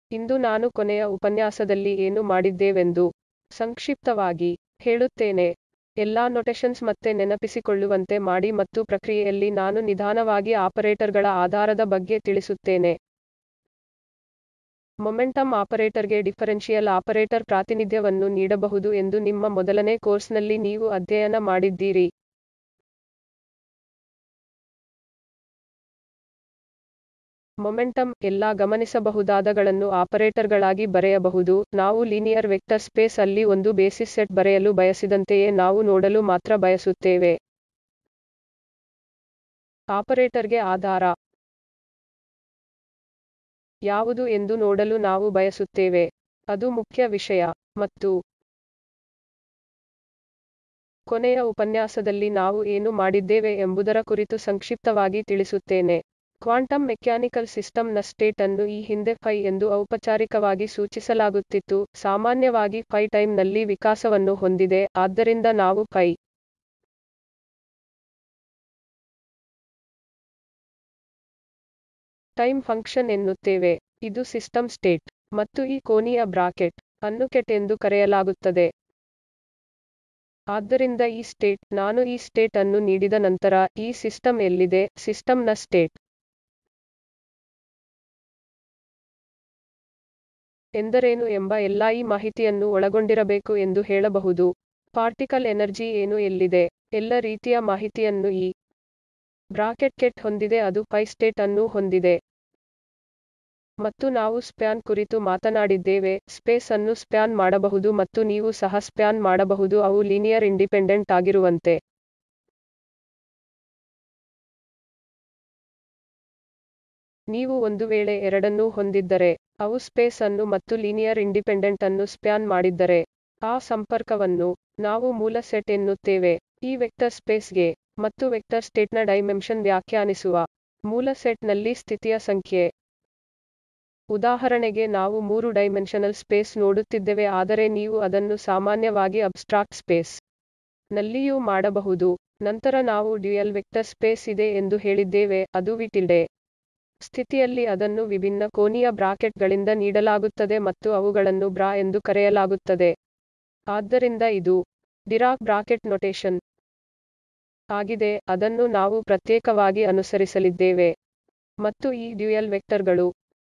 ಇಂದು ನಾನು ಕೊನೆಯ ಉಪನ್ಯಾಸದಲ್ಲಿ ಏನು ಮಾಡಿದ್ದೇವೆಂದು ಸಂಕ್ಷಿಪ್ತವಾಗಿ ಹೇಳುತ್ತೇನೆ. ಎಲ್ಲಾ ನೊಟೇಷನ್ಸ್ ಮತ್ತೆ ನೆನಪಿಸಿಕೊಳ್ಳುವಂತೆ ಮಾಡಿ ಮತ್ತು ಪ್ರಕ್ರಿಯೆಯಲ್ಲಿ ನಾನು ನಿಧಾನವಾಗಿ ಆಪರೇಟರ್ಗಳ ಆಧಾರದ ಬಗ್ಗೆ ತಿಳಿಸುತ್ತೇನೆ. ಮೊಮೆಂಟಮ್ ಆಪರೇಟರ್ಗೆ ಡಿಫರೆನ್ಷಿಯಲ್ ಆಪರೇಟರ್ ಪ್ರಾತಿನಿಧ್ಯವನ್ನು ನೀಡಬಹುದು ಎಂದು ನಿಮ್ಮ ಮೊದಲನೇ ಕೋರ್ಸ್ನಲ್ಲಿ ನೀವು ಅಧ್ಯಯನ ಮಾಡಿದ್ದೀರಿ. ಮೊಮೆಂಟಮ್ ಎಲ್ಲಾ ಗಮನಿಸಬಹುದಾದಗಳನ್ನು ಆಪರೇಟರ್ಗಳಾಗಿ ಬರೆಯಬಹುದು ನಾವು ಲೀನಿಯರ್ ವೆಕ್ಟರ್ ಸ್ಪೇಸ್ ಅಲ್ಲಿ ಒಂದು ಬೇಸಿಸ್ ಸೆಟ್ ಬರೆಯಲು ಬಯಸಿದಂತೆಯೇ ನಾವು ನೋಡಲು ಮಾತ್ರ ಬಯಸುತ್ತೇವೆ. ಆಪರೇಟರ್ಗೆ ಆಧಾರ ಯಾವುದು ಎಂದು ನೋಡಲು ನಾವು ಬಯಸುತ್ತೇವೆ. ಅದು ಮುಖ್ಯ ವಿಷಯ. ಮತ್ತು ಕೊನೆಯ ಉಪನ್ಯಾಸದಲ್ಲಿ ನಾವು ಏನು ಮಾಡಿದ್ದೇವೆ ಎಂಬುದರ ಕುರಿತು ಸಂಕ್ಷಿಪ್ತವಾಗಿ ತಿಳಿಸುತ್ತೇನೆ. ಕ್ವಾಂಟಮ್ ಮೆಕ್ಯಾನಿಕಲ್ ಸಿಸ್ಟಮ್ ನ ಸ್ಟೇಟ್ ಅನ್ನು ಈ ಹಿಂದೆ ಫೈ ಎಂದು ಔಪಚಾರಿಕವಾಗಿ ಸೂಚಿಸಲಾಗುತ್ತಿತ್ತು ಸಾಮಾನ್ಯವಾಗಿ ಫೈ ಟೈಮ್ ನಲ್ಲಿ ವಿಕಾಸವನ್ನು ಹೊಂದಿದೆ ಆದ್ದರಿಂದ ನಾವು ಫೈ ಟೈಮ್ ಫಂಕ್ಷನ್ ಎನ್ನುತ್ತೇವೆ. ಇದು ಸಿಸ್ಟಮ್ ಸ್ಟೇಟ್. ಮತ್ತು ಈ ಕೋನೀಯ ಬ್ರಾಕೆಟ್ ಅನ್ನು ಕೆಟ್ ಎಂದು ಕರೆಯಲಾಗುತ್ತದೆ. ಆದ್ದರಿಂದ ಈ ಸ್ಟೇಟ್ ನಾನು ಈ ಸ್ಟೇಟ್ ಅನ್ನು ನೀಡಿದ ನಂತರ ಈ ಸಿಸ್ಟಮ್ ಎಲ್ಲಿದೆ ಸಿಸ್ಟಮ್ ನ ಸ್ಟೇಟ್ ಎಂದರೇನು ಎಂಬ ಎಲ್ಲಾ ಈ ಮಾಹಿತಿಯನ್ನು ಒಳಗೊಂಡಿರಬೇಕು ಎಂದು ಹೇಳಬಹುದು. ಪಾರ್ಟಿಕಲ್ ಎನರ್ಜಿ ಏನು ಎಲ್ಲಿದೆ ಎಲ್ಲ ರೀತಿಯ ಮಾಹಿತಿಯನ್ನು ಈ ಬ್ರಾಕೆಟ್ ಕೆಟ್ ಹೊಂದಿದೆ ಅದು ಪೈ ಸ್ಟೇಟ್ ಅನ್ನೂ ಹೊಂದಿದೆ. ಮತ್ತು ನಾವು ಸ್ಪ್ಯಾನ್ ಕುರಿತು ಮಾತನಾಡಿದ್ದೇವೆ ಸ್ಪೇಸ್ ಅನ್ನು ಸ್ಪ್ಯಾನ್ ಮಾಡಬಹುದು ಮತ್ತು ನೀವು ಸಹ ಸ್ಪ್ಯಾನ್ ಮಾಡಬಹುದು ಅವು ಲೀನಿಯರ್ ಇಂಡಿಪೆಂಡೆಂಟ್ ಆಗಿರುವಂತೆ. ನೀವು ಒಂದು ವೇಳೆ ಎರಡನ್ನೂ ಹೊಂದಿದ್ದರೆ ಅವು ಸ್ಪೇಸ್ ಅನ್ನು ಮತ್ತು ಲೀನಿಯರ್ ಇಂಡಿಪೆಂಡೆಂಟ್ ಅನ್ನು ಸ್ಪ್ಯಾನ್ ಮಾಡಿದ್ದರೆ ಆ ಸಂಪರ್ಕವನ್ನು ನಾವು ಮೂಲ ಸೆಟ್ ಎನ್ನುತ್ತೇವೆ. ಈ ವೆಕ್ಟರ್ ಸ್ಪೇಸ್ ಗೆ ಮತ್ತು ವೆಕ್ಟರ್ ಸ್ಟೇಟ್ನ ಡೈಮೆನ್ಷನ್ ವ್ಯಾಖ್ಯಾನಿಸುವ ಮೂಲ ಸೆಟ್ ನಲ್ಲಿ ಸ್ಥಿತಿಯ ಸಂಖ್ಯೆ. ಉದಾಹರಣೆಗೆ ನಾವು ಮೂರು ಡೈಮೆನ್ಷನಲ್ ಸ್ಪೇಸ್ ನೋಡುತ್ತಿದ್ದೇವೆ ಆದರೆ ನೀವು ಅದನ್ನು ಸಾಮಾನ್ಯವಾಗಿ ಅಬ್ಸ್ಟ್ರಾಕ್ಟ್ ಸ್ಪೇಸ್ ನಲ್ಲಿಯೂ ಮಾಡಬಹುದು. ನಂತರ ನಾವು ಡ್ಯುಯಲ್ ವೆಕ್ಟರ್ ಸ್ಪೇಸ್ ಇದೆ ಎಂದು ಹೇಳಿದ್ದೇವೆ ಅದು ವಿ ಟಿಲ್ಡೆ ಸ್ಥಿತಿಯಲ್ಲಿ ಅದನ್ನು ವಿಭಿನ್ನ ಕೋನೀಯ ಬ್ರಾಕೆಟ್ ಗಳಿಂದ ನೀಡಲಾಗುತ್ತದೆ ಮತ್ತು ಅವುಗಳನ್ನು ಬ್ರಾ ಎಂದು ಕರೆಯಲಾಗುತ್ತದೆ. ಆದ್ದರಿಂದ ಇದು ಡಿರಾಕ್ ಬ್ರಾಕೆಟ್ ನೊಟೇಷನ್ ಆಗಿದೆ ಅದನ್ನು ನಾವು ಪ್ರತ್ಯೇಕವಾಗಿ ಅನುಸರಿಸಲಿದ್ದೇವೆ. ಮತ್ತು ಈ ಡ್ಯುಯಲ್ ವೆಕ್ಟರ್ ಗಳು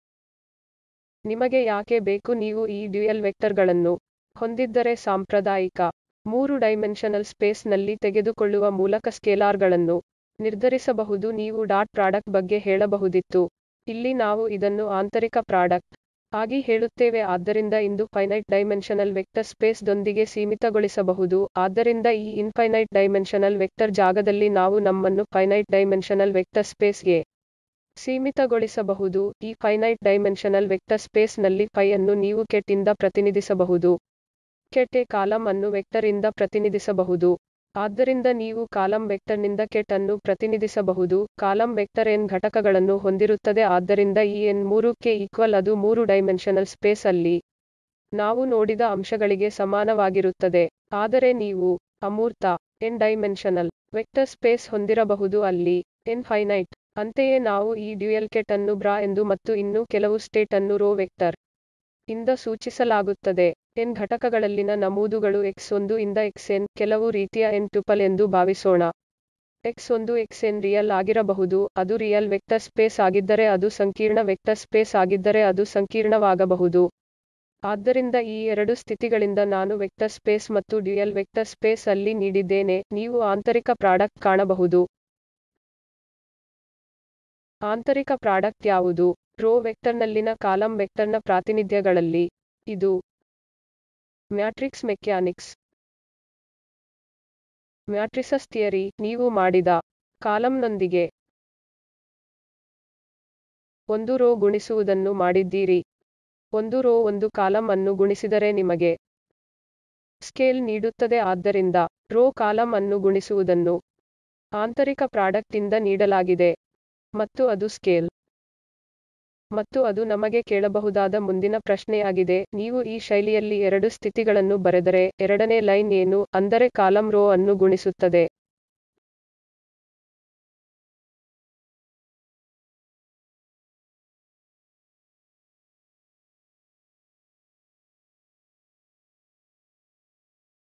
ನಿಮಗೆ ಯಾಕೆ ಬೇಕು ನೀವು ಈ ಡ್ಯುಯಲ್ ವೆಕ್ಟರ್ ಗಳನ್ನು ಹೊಂದಿದ್ದರೆ ಸಾಂಪ್ರದಾಯಿಕ ಮೂರು ಡೈಮೆನ್ಷನಲ್ ಸ್ಪೇಸ್ ನಲ್ಲಿ ತೆಗೆದುಕೊಳ್ಳುವ ಮೂಲಕ ಸ್ಕೇಲಾರ್ ಗಳನ್ನು ನಿರ್ಧರಿಸಬಹುದು ನೀವು ಡಾಟ್ ಪ್ರಾಡಕ್ಟ್ ಬಗ್ಗೆ ಹೇಳಬಹುದಿತ್ತು. ಇಲ್ಲಿ ನಾವು ಇದನ್ನು ಆಂತರಿಕ ಪ್ರಾಡಕ್ಟ್ ಆಗಿ ಹೇಳುತ್ತೇವೆ ಆದ್ದರಿಂದ ಇಂದು ಫೈನೈಟ್ ಡೈಮೆನ್ಷನಲ್ ವೆಕ್ಟರ್ ಸ್ಪೇಸ್ ದೊಂದಿಗೆ ಸೀಮಿತಗೊಳಿಸಬಹುದು ಆದ್ದರಿಂದ ಈ ಇನ್ಫೈನೈಟ್ ಡೈಮೆನ್ಷನಲ್ ವೆಕ್ಟರ್ ಜಾಗದಲ್ಲಿ ನಾವು ನಮ್ಮನ್ನು ಫೈನೈಟ್ ಡೈಮೆನ್ಷನಲ್ ವೆಕ್ಟರ್ ಸ್ಪೇಸ್ ಗೆ ಸೀಮಿತಗೊಳಿಸಬಹುದು ಈ ಫೈನೈಟ್ ಡೈಮೆನ್ಷನಲ್ ವೆಕ್ಟರ್ ಸ್ಪೇಸ್ ನಲ್ಲಿ ಫೈ ಅನ್ನು ನೀವು ಕೆಟ್ ಇಂದ ಪ್ರತಿನಿಧಿಸಬಹುದು. ಕೆಟ್ ಎ ಕಾಲಮ್ ಅನ್ನು ವೆಕ್ಟರ್ ಇಂದ ಪ್ರತಿನಿಧಿಸಬಹುದು. ಆದ್ದರಿಂದ ನೀವು ಕಾಲಮ್ ವೆಕ್ಟರ್ನಿಂದ ಕೆಟ್ ಅನ್ನು ಪ್ರತಿನಿಧಿಸಬಹುದು ಕಾಲಮ್ ವೆಕ್ಟರ್ ಎನ್ ಘಟಕಗಳನ್ನು ಹೊಂದಿರುತ್ತದೆ ಆದ್ದರಿಂದ ಈ ಎನ್ ಮೂರಕ್ಕೆ ಈಕ್ವಲ್ ಅದು ಮೂರು ಡೈಮೆನ್ಷನಲ್ ಸ್ಪೇಸ್ ಅಲ್ಲಿ ನಾವು ನೋಡಿದ ಅಂಶಗಳಿಗೆ ಸಮಾನವಾಗಿರುತ್ತದೆ. ಆದರೆ ನೀವು ಅಮೂರ್ತ ಎನ್ ಡೈಮೆನ್ಷನಲ್ ವೆಕ್ಟರ್ ಸ್ಪೇಸ್ ಹೊಂದಿರಬಹುದು ಅಲ್ಲಿ ಎನ್ ಫೈನೈಟ್. ಅಂತೆಯೇ ನಾವು ಈ ಡ್ಯುಯಲ್ ಕೆಟ್ ಅನ್ನು ಬ್ರಾ ಎಂದು ಮತ್ತು ಇನ್ನೂ ಕೆಲವು ಸ್ಟೇಟ್ ಅನ್ನು ರೋ ವೆಕ್ಟರ್ ಇಂದ ಸೂಚಿಸಲಾಗುತ್ತದೆ. ಎನ್ ಘಟಕಗಳಲ್ಲಿನ ನಮೂದುಗಳು x1 ಇಂದ xn ಕೆಲವು ರೀತಿಯ ಎನ್ ಟ್ಯುಪಲ್ ಎಂದು ಭಾವಿಸೋಣ. x1 xn ರಿಯಲ್ ಆಗಿರಬಹುದು ಅದು ರಿಯಲ್ ವೆಕ್ಟರ್ ಸ್ಪೇಸ್ ಆಗಿದ್ದರೆ ಅದು ಸಂಕೀರ್ಣ ವೆಕ್ಟರ್ ಸ್ಪೇಸ್ ಆಗಿದ್ದರೆ ಅದು ಸಂಕೀರ್ಣವಾಗಬಹುದು. ಆದ್ದರಿಂದ ಈ ಎರಡು ಸ್ಥಿತಿಗಳಿಂದ ನಾನು ವೆಕ್ಟರ್ ಸ್ಪೇಸ್ ಮತ್ತು ಡ್ಯುಯಲ್ ವೆಕ್ಟರ್ ಸ್ಪೇಸ್ ಅಲ್ಲಿ ನೀಡಿದ್ದೇನೆ ನೀವು ಆಂತರಿಕ ಪ್ರಾಡಕ್ಟ್ ಕಾಣಬಹುದು. ಆಂತರಿಕ ಪ್ರಾಡಕ್ಟ್ ಯಾವುದು ರೋ ವೆಕ್ಟರ್ನಲ್ಲಿನ ಕಾಲಮ್ ವೆಕ್ಟರ್ನ ಪ್ರಾತಿನಿಧ್ಯಗಳಲ್ಲಿ ಇದು ಮ್ಯಾಟ್ರಿಕ್ಸ್ ಮೆಕ್ಯಾನಿಕ್ಸ್ ಮ್ಯಾಟ್ರಿಸಸ್ ಥಿಯರಿ ನೀವು ಮಾಡಿದ ಕಾಲಮ್ನೊಂದಿಗೆ ಒಂದು ರೋ ಗುಣಿಸುವುದನ್ನು ಮಾಡಿದ್ದೀರಿ. ಒಂದು ರೋ ಒಂದು ಕಾಲಮ್ ಅನ್ನು ಗುಣಿಸಿದರೆ ನಿಮಗೆ ಸ್ಕೇಲ್ ನೀಡುತ್ತದೆ ಆದ್ದರಿಂದ ರೋ ಕಾಲಮ್ ಅನ್ನು ಗುಣಿಸುವುದನ್ನು ಆಂತರಿಕ ಪ್ರಾಡಕ್ಟ್ ಇಂದ ನೀಡಲಾಗಿದೆ. ಮತ್ತು ಅದು ಸ್ಕೇಲ್. ಮತ್ತು ಅದು ನಮಗೆ ಕೇಳಬಹುದಾದ ಮುಂದಿನ ಪ್ರಶ್ನೆಯಾಗಿದೆ ನೀವು ಈ ಶೈಲಿಯಲ್ಲಿ ಎರಡು ಸ್ಥಿತಿಗಳನ್ನು ಬರೆದರೆ ಎರಡನೇ ಲೈನ್ ಏನು ಅಂದರೆ ಕಾಲಮ್ ರೋ ಅನ್ನು ಗುಣಿಸುತ್ತದೆ.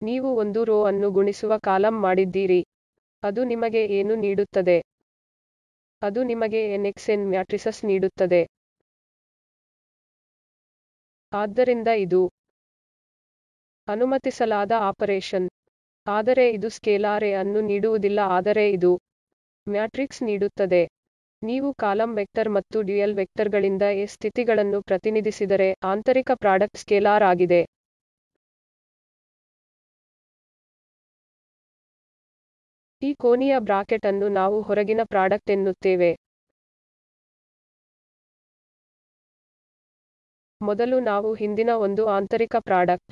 ನೀವು ಒಂದು ರೋ ಅನ್ನು ಗುಣಿಸುವ ಕಾಲಮ್ ಮಾಡಿದ್ದೀರಿ ಅದು ನಿಮಗೆ ಏನು ನೀಡುತ್ತದೆ ಅದು ನಿಮಗೆ nxn ಮ್ಯಾಟ್ರಿಸಸ್ ನೀಡುತ್ತದೆ ಆದ್ದರಿಂದ ಇದು ಅನುಮತಿಸಲಾದ ಆಪರೇಷನ್ ಆದರೆ ಇದು ಸ್ಕೇಲಾರ್ ಎ ಅನ್ನು ನೀಡುವುದಿಲ್ಲ ಆದರೆ ಇದು ಮ್ಯಾಟ್ರಿಕ್ಸ್ ನೀಡುತ್ತದೆ ನೀವು ಕಾಲಮ್ ವೆಕ್ಟರ್ ಮತ್ತು ಡ್ಯುಯಲ್ ವೆಕ್ಟರ್ಗಳಿಂದ ಎ ಸ್ಥಿತಿಗಳನ್ನು ಪ್ರತಿನಿಧಿಸಿದರೆ ಆಂತರಿಕ ಪ್ರಾಡಕ್ಟ್ ಸ್ಕೇಲಾರ್ ಆಗಿದೆ ಈ ಕೋನೀಯ ಬ್ರಾಕೆಟ್ ಅನ್ನು ನಾವು ಹೊರಗಿನ ಪ್ರಾಡಕ್ಟ್ ಎನ್ನುತ್ತೇವೆ ಮೊದಲು ನಾವು ಹಿಂದಿನ ಒಂದು ಆಂತರಿಕ ಪ್ರಾಡಕ್ಟ್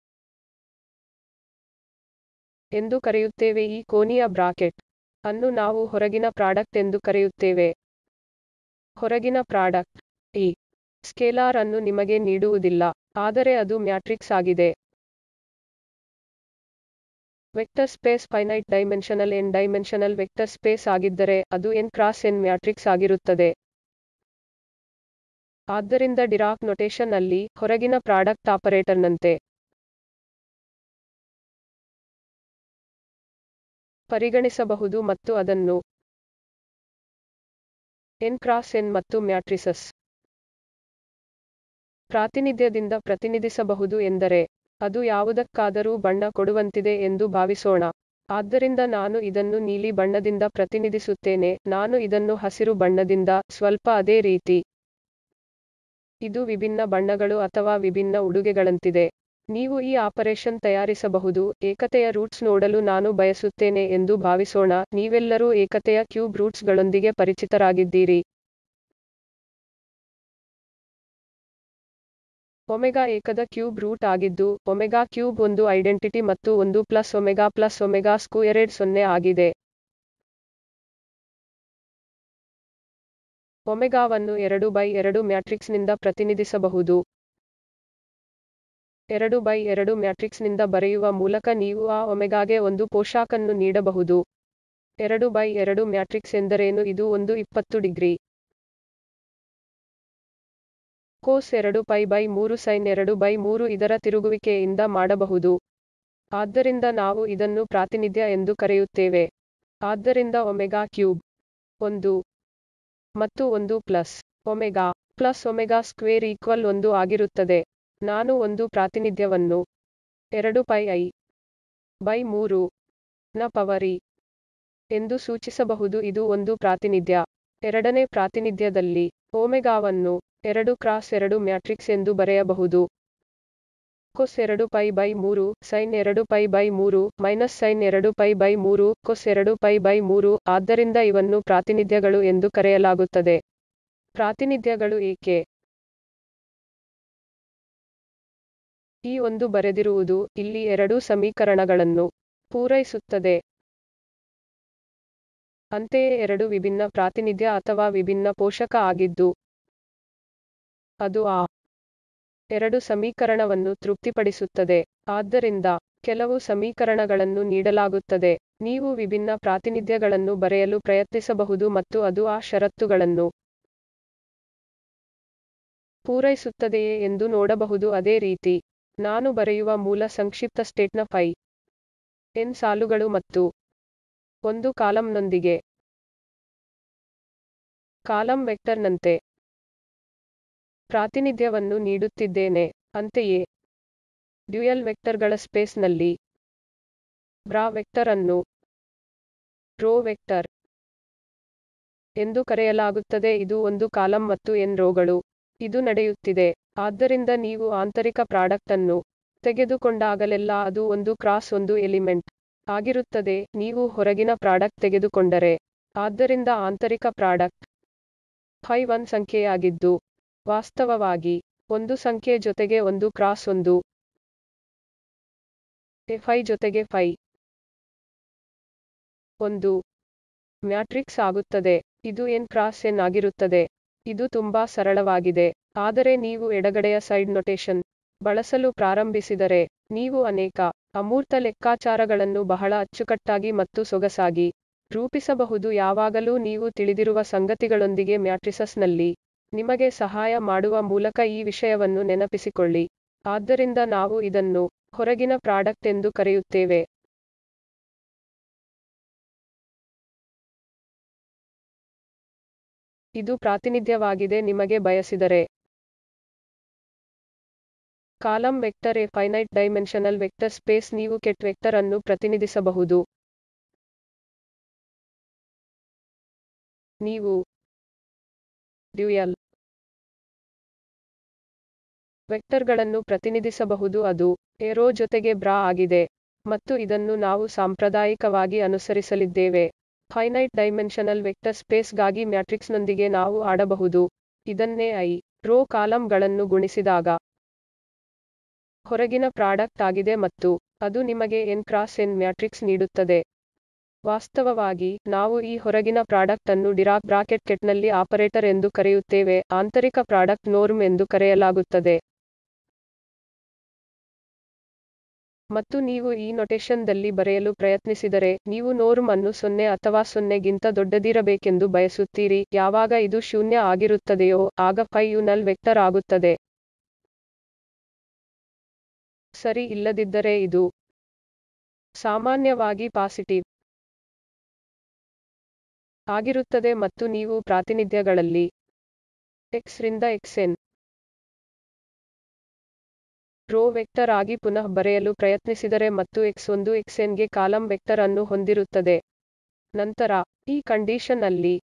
ಎಂದು ಕರೆಯುತ್ತೇವೆ ಈ ಕೋನೀಯ ಬ್ರಾಕೆಟ್ ಅನ್ನು ನಾವು ಹೊರಗಿನ ಪ್ರಾಡಕ್ಟ್ ಎಂದು ಕರೆಯುತ್ತೇವೆ ಹೊರಗಿನ ಪ್ರಾಡಕ್ಟ್ ಈ ಸ್ಕೇಲಾರ್ ಅನ್ನು ನಿಮಗೆ ನೀಡುವುದಿಲ್ಲ ಆದರೆ ಅದು ಮ್ಯಾಟ್ರಿಕ್ಸ್ ಆಗಿದೆ vector space finite dimensional N dimensional vector space ಆಗಿದ್ದರೆ ಅದು n ಕ್ರಾಸ್ n ಮ್ಯಾಟ್ರಿಕ್ಸ್ ಆಗಿರುತ್ತದೆ ಆದ್ದರಿಂದ ಡಿರಾಕ್ ನೊಟೇಶನ್ ಅಲ್ಲಿ ಹೊರಗಿನ ಪ್ರಾಡಕ್ಟ್ ಆಪರೇಟರ್ನಂತೆ ಪರಿಗಣಿಸಬಹುದು ಮತ್ತು ಅದನ್ನು n ಕ್ರಾಸ್ n ಮತ್ತು ಮ್ಯಾಟ್ರಿಸಸ್ ಪ್ರಾತಿನಿಧ್ಯದಿಂದ ಪ್ರತಿನಿಧಿಸಬಹುದು ಎಂದರೆ ಅದು ಯಾವುದಕ್ಕಾದರೂ ಬಣ್ಣ ಕೊಡುವಂತಿದೆ ಎಂದು ಭಾವಿಸೋಣ ಆದ್ದರಿಂದ ನಾನು ಇದನ್ನು ನೀಲಿ ಬಣ್ಣದಿಂದ ಪ್ರತಿನಿಧಿಸುತ್ತೇನೆ ನಾನು ಇದನ್ನು ಹಸಿರು ಬಣ್ಣದಿಂದ ಸ್ವಲ್ಪ ಅದೇ ರೀತಿ ಇದು ವಿಭಿನ್ನ ಬಣ್ಣಗಳು ಅಥವಾ ವಿಭಿನ್ನ ಉಡುಗೆಗಳಂತಿದೆ ನೀವು ಈ ಆಪರೇಷನ್ ತಯಾರಿಸಬಹುದು ಏಕತೆಯ ರೂಟ್ಸ್ ನೋಡಲು ನಾನು ಬಯಸುತ್ತೇನೆ ಎಂದು ಭಾವಿಸೋಣ ನೀವೆಲ್ಲರೂ ಏಕತೆಯ ಕ್ಯೂಬ್ ರೂಟ್ಸ್ಗಳೊಂದಿಗೆ ಪರಿಚಿತರಾಗಿದ್ದೀರಿ ಒಮೆಗಾ ಏಕದ ಕ್ಯೂಬ್ ರೂಟ್ ಆಗಿದ್ದು ಒಮೆಗಾ ಕ್ಯೂಬ್ ಒಂದು ಐಡೆಂಟಿಟಿ ಮತ್ತು ಒಂದು plus omega plus omega squared ಸೊನ್ನೆ ಆಗಿದೆ ಒಮೆಗಾವನ್ನು ಎರಡು ಬೈ ಎರಡು ಮ್ಯಾಟ್ರಿಕ್ಸ್ನಿಂದ ಪ್ರತಿನಿಧಿಸಬಹುದು ಎರಡು ಬೈ ಎರಡು ಮ್ಯಾಟ್ರಿಕ್ಸ್ನಿಂದ ಬರೆಯುವ ಮೂಲಕ ನೀವು ಆ ಒಮೆಗಾಗೆ ಒಂದು ಪೋಷಾಕನ್ನು ನೀಡಬಹುದು ಎರಡು ಬೈ ಎರಡು ಮ್ಯಾಟ್ರಿಕ್ಸ್ ಎಂದರೇನು ಇದು ಒಂದು ಇಪ್ಪತ್ತು ಡಿಗ್ರಿ ಕೋಸ್ ಎರಡು ಪೈ ಬೈ ಮೂರು ಸೈನ್ ಎರಡು ಬೈ ಮೂರು ಇದರ ತಿರುಗುವಿಕೆಯಿಂದ ಮಾಡಬಹುದು ಆದ್ದರಿಂದ ನಾವು ಇದನ್ನು ಪ್ರಾತಿನಿಧ್ಯ ಎಂದು ಕರೆಯುತ್ತೇವೆ ಆದ್ದರಿಂದ ಒಮೆಗಾ ಕ್ಯೂಬ್ ಒಂದು ಮತ್ತು ಒಂದು plus omega plus omega square equal ಒಂದು ಆಗಿರುತ್ತದೆ ನಾನು ಒಂದು ಪ್ರಾತಿನಿಧ್ಯವನ್ನು ಎರಡು ಪೈ ಐ ಬೈ ಮೂರು ನ ಪವರಿ ಎಂದು ಸೂಚಿಸಬಹುದು ಇದು ಒಂದು ಪ್ರಾತಿನಿಧ್ಯ ಎರಡನೇ ಪ್ರಾತಿನಿಧ್ಯದಲ್ಲಿ ಒಮೆಗಾವನ್ನು ಎರಡು ಕ್ರಾಸ್ ಎರಡು ಮ್ಯಾಟ್ರಿಕ್ಸ್ ಎಂದು ಬರೆಯಬಹುದು ಕೊಸ್ ಎರಡು ಪೈ ಬೈ ಮೂರು ಸೈನ್ ಎರಡು ಪೈ ಬೈ ಮೂರು ಮೈನಸ್ ಸೈನ್ ಎರಡು ಪೈ ಬೈ ಮೂರು ಕೊಸ್ ಎರಡು ಪೈ ಬೈ ಮೂರು ಆದ್ದರಿಂದ ಇವನ್ನು ಪ್ರಾತಿನಿಧ್ಯಗಳು ಎಂದು ಕರೆಯಲಾಗುತ್ತದೆ ಪ್ರಾತಿನಿಧ್ಯಗಳು ಏಕೆ ಈ ಒಂದು ಬರೆದಿರುವುದು ಇಲ್ಲಿ ಎರಡೂ ಸಮೀಕರಣಗಳನ್ನು ಪೂರೈಸುತ್ತದೆ ಅಂತೆಯೇ ಎರಡು ವಿಭಿನ್ನ ಪ್ರಾತಿನಿಧ್ಯ ಅಥವಾ ವಿಭಿನ್ನ ಪೋಷಕ ಆಗಿದ್ದು ಅದು ಆ ಎರಡು ಸಮೀಕರಣವನ್ನು ತೃಪ್ತಿಪಡಿಸುತ್ತದೆ ಆದ್ದರಿಂದ ಕೆಲವು ಸಮೀಕರಣಗಳನ್ನು ನೀಡಲಾಗುತ್ತದೆ ನೀವು ವಿಭಿನ್ನ ಪ್ರಾತಿನಿಧ್ಯಗಳನ್ನು ಬರೆಯಲು ಪ್ರಯತ್ನಿಸಬಹುದು ಮತ್ತು ಅದು ಆ ಷರತ್ತುಗಳನ್ನು ಪೂರೈಸುತ್ತದೆಯೇ ಎಂದು ನೋಡಬಹುದು ಅದೇ ರೀತಿ ನಾನು ಬರೆಯುವ ಮೂಲ ಸಂಕ್ಷಿಪ್ತ ಸ್ಟೇಟ್ನ ಫೈ ಎನ್ ಸಾಲುಗಳು ಮತ್ತು ಒಂದು ಕಾಲಂನೊಂದಿಗೆ ಕಾಲಂ ವೆಕ್ಟರ್ನಂತೆ ಪ್ರಾತಿನಿಧ್ಯವನ್ನು ನೀಡುತ್ತಿದ್ದೇನೆ ಅಂತೆಯೇ ಡ್ಯುಯಲ್ ವೆಕ್ಟರ್ಗಳ ಸ್ಪೇಸ್ನಲ್ಲಿ ಬ್ರಾ ವೆಕ್ಟರ್ ಅನ್ನು ರೋ ವೆಕ್ಟರ್ ಎಂದು ಕರೆಯಲಾಗುತ್ತದೆ ಇದು ಒಂದು ಕಾಲಂ ಮತ್ತು ಎನ್ ರೋಗಳು ಇದು ನಡೆಯುತ್ತಿದೆ ಆದ್ದರಿಂದ ನೀವು ಆಂತರಿಕ ಪ್ರಾಡಕ್ಟ್ ಅನ್ನು ತೆಗೆದುಕೊಂಡಾಗಲೆಲ್ಲಾ ಅದು ಒಂದು ಕ್ರಾಸ್ ಒಂದು ಎಲಿಮೆಂಟ್ ಆಗಿರುತ್ತದೆ ನೀವು ಹೊರಗಿನ ಪ್ರಾಡಕ್ಟ್ ತೆಗೆದುಕೊಂಡರೆ ಆದ್ದರಿಂದ ಆಂತರಿಕ ಪ್ರಾಡಕ್ಟ್ ಫೈ ಒನ್ ಸಂಖ್ಯೆಯಾಗಿದ್ದು ವಾಸ್ತವವಾಗಿ ಒಂದು ಸಂಖ್ಯೆ ಜೊತೆಗೆ ಒಂದು ಕ್ರಾಸ್ ಒಂದು ಎ ಫೈ ಜೊತೆಗೆ ಫೈ ಒಂದು ಮ್ಯಾಟ್ರಿಕ್ಸ್ ಆಗುತ್ತದೆ ಇದು ಎನ್ ಕ್ರಾಸ್ ಎನ್ ಆಗಿರುತ್ತದೆ ಇದು ತುಂಬಾ ಸರಳವಾಗಿದೆ ಆದರೆ ನೀವು ಎಡಗಡೆಯ ಸೈಡ್ ನೊಟೇಶನ್ ಬಳಸಲು ಪ್ರಾರಂಭಿಸಿದರೆ ನೀವು ಅನೇಕ ಅಮೂರ್ತ ಲೆಕ್ಕಾಚಾರಗಳನ್ನು ಬಹಳ ಅಚ್ಚುಕಟ್ಟಾಗಿ ಮತ್ತು ಸೊಗಸಾಗಿ ರೂಪಿಸಬಹುದು ಯಾವಾಗಲೂ ನೀವು ತಿಳಿದಿರುವ ಸಂಗತಿಗಳೊಂದಿಗೆ ಮ್ಯಾಟ್ರಿಸಸ್ನಲ್ಲಿ ನಿಮಗೆ ಸಹಾಯ ಮಾಡುವ ಮೂಲಕ ಈ ವಿಷಯವನ್ನು ನೆನಪಿಸಿಕೊಳ್ಳಿ ಆದ್ದರಿಂದ ನಾವು ಇದನ್ನು ಹೊರಗಿನ ಪ್ರಾಡಕ್ಟ್ ಎಂದು ಕರೆಯುತ್ತೇವೆ ಇದು ಪ್ರಾತಿನಿಧ್ಯವಾಗಿದೆ ನಿಮಗೆ ಬಯಸಿದರೆ column vector A finite dimensional vector space ನೀವು ಕೆಟ್ ವೆಕ್ಟರ್ ಅನ್ನು ಪ್ರತಿನಿಧಿಸಬಹುದು ನೀವು ಡ್ಯುಯಲ್ ವೆಕ್ಟರ್ಗಳನ್ನು ಪ್ರತಿನಿಧಿಸಬಹುದು ಅದು ಎರೋ ಜೊತೆಗೆ ಬ್ರಾ ಆಗಿದೆ ಮತ್ತು ಇದನ್ನು ನಾವು ಸಾಂಪ್ರದಾಯಿಕವಾಗಿ ಅನುಸರಿಸಲಿದ್ದೇವೆ ಫೈನೈಟ್ ಡೈಮೆನ್ಷನಲ್ ವೆಕ್ಟರ್ ಸ್ಪೇಸ್ಗಾಗಿ ಮ್ಯಾಟ್ರಿಕ್ಸ್ನೊಂದಿಗೆ ನಾವು ಆಡಬಹುದು ಇದನ್ನೇ ಐ ರೋ ಕಾಲಮ್ಗಳನ್ನು ಗುಣಿಸಿದಾಗ ಹೊರಗಿನ ಪ್ರಾಡಕ್ಟ್ ಆಗಿದೆ ಮತ್ತು ಅದು ನಿಮಗೆ ಎನ್ ಕ್ರಾಸ್ ಎನ್ ಮ್ಯಾಟ್ರಿಕ್ಸ್ ನೀಡುತ್ತದೆ ವಾಸ್ತವವಾಗಿ ನಾವು ಈ ಹೊರಗಿನ ಪ್ರಾಡಕ್ಟ್ ಅನ್ನು ಡಿರಾಕ್ ಬ್ರಾಕೆಟ್ ಕೆಟ್ನಲ್ಲಿ ಆಪರೇಟರ್ ಎಂದು ಕರೆಯುತ್ತೇವೆ ಆಂತರಿಕ ಪ್ರಾಡಕ್ಟ್ ನೋರ್ಮ್ ಎಂದು ಕರೆಯಲಾಗುತ್ತದೆ ಮತ್ತು ನೀವು ಈ ನೊಟೇಶನ್ದಲ್ಲಿ ಬರೆಯಲು ಪ್ರಯತ್ನಿಸಿದರೆ ನೀವು ನೋರ್ಮ್ ಅನ್ನು ಸೊನ್ನೆ ಅಥವಾ ಸೊನ್ನೆಗಿಂತ ದೊಡ್ಡದಿರಬೇಕೆಂದು ಬಯಸುತ್ತೀರಿ ಯಾವಾಗ ಇದು ಶೂನ್ಯ ಆಗಿರುತ್ತದೆಯೋ ಆಗ ಫೈ ಯು ನಲ್ ವೆಕ್ಟರ್ ಆಗುತ್ತದೆ ಸರಿ ಇಲ್ಲದಿದ್ದರೆ ಇದು ಸಾಮಾನ್ಯವಾಗಿ ಪಾಸಿಟಿವ್ ಆಗಿರುತ್ತದೆ ಮತ್ತು ನೀವು ಪ್ರಾತಿನಿಧ್ಯಗಳಲ್ಲಿ x ರಿಂದ xn ರೋ ವೆಕ್ಟರ್ ಆಗಿ ಪುನಃ ಬರೆಯಲು ಪ್ರಯತ್ನಿಸಿದರೆ ಮತ್ತು x1 xn ಗೆ ಕಾಲಮ್ ವೆಕ್ಟರ್ ಅನ್ನು ಹೊಂದಿರುತ್ತದೆ ನಂತರ ಈ ಕಂಡೀಷನ್ ಅಲ್ಲಿ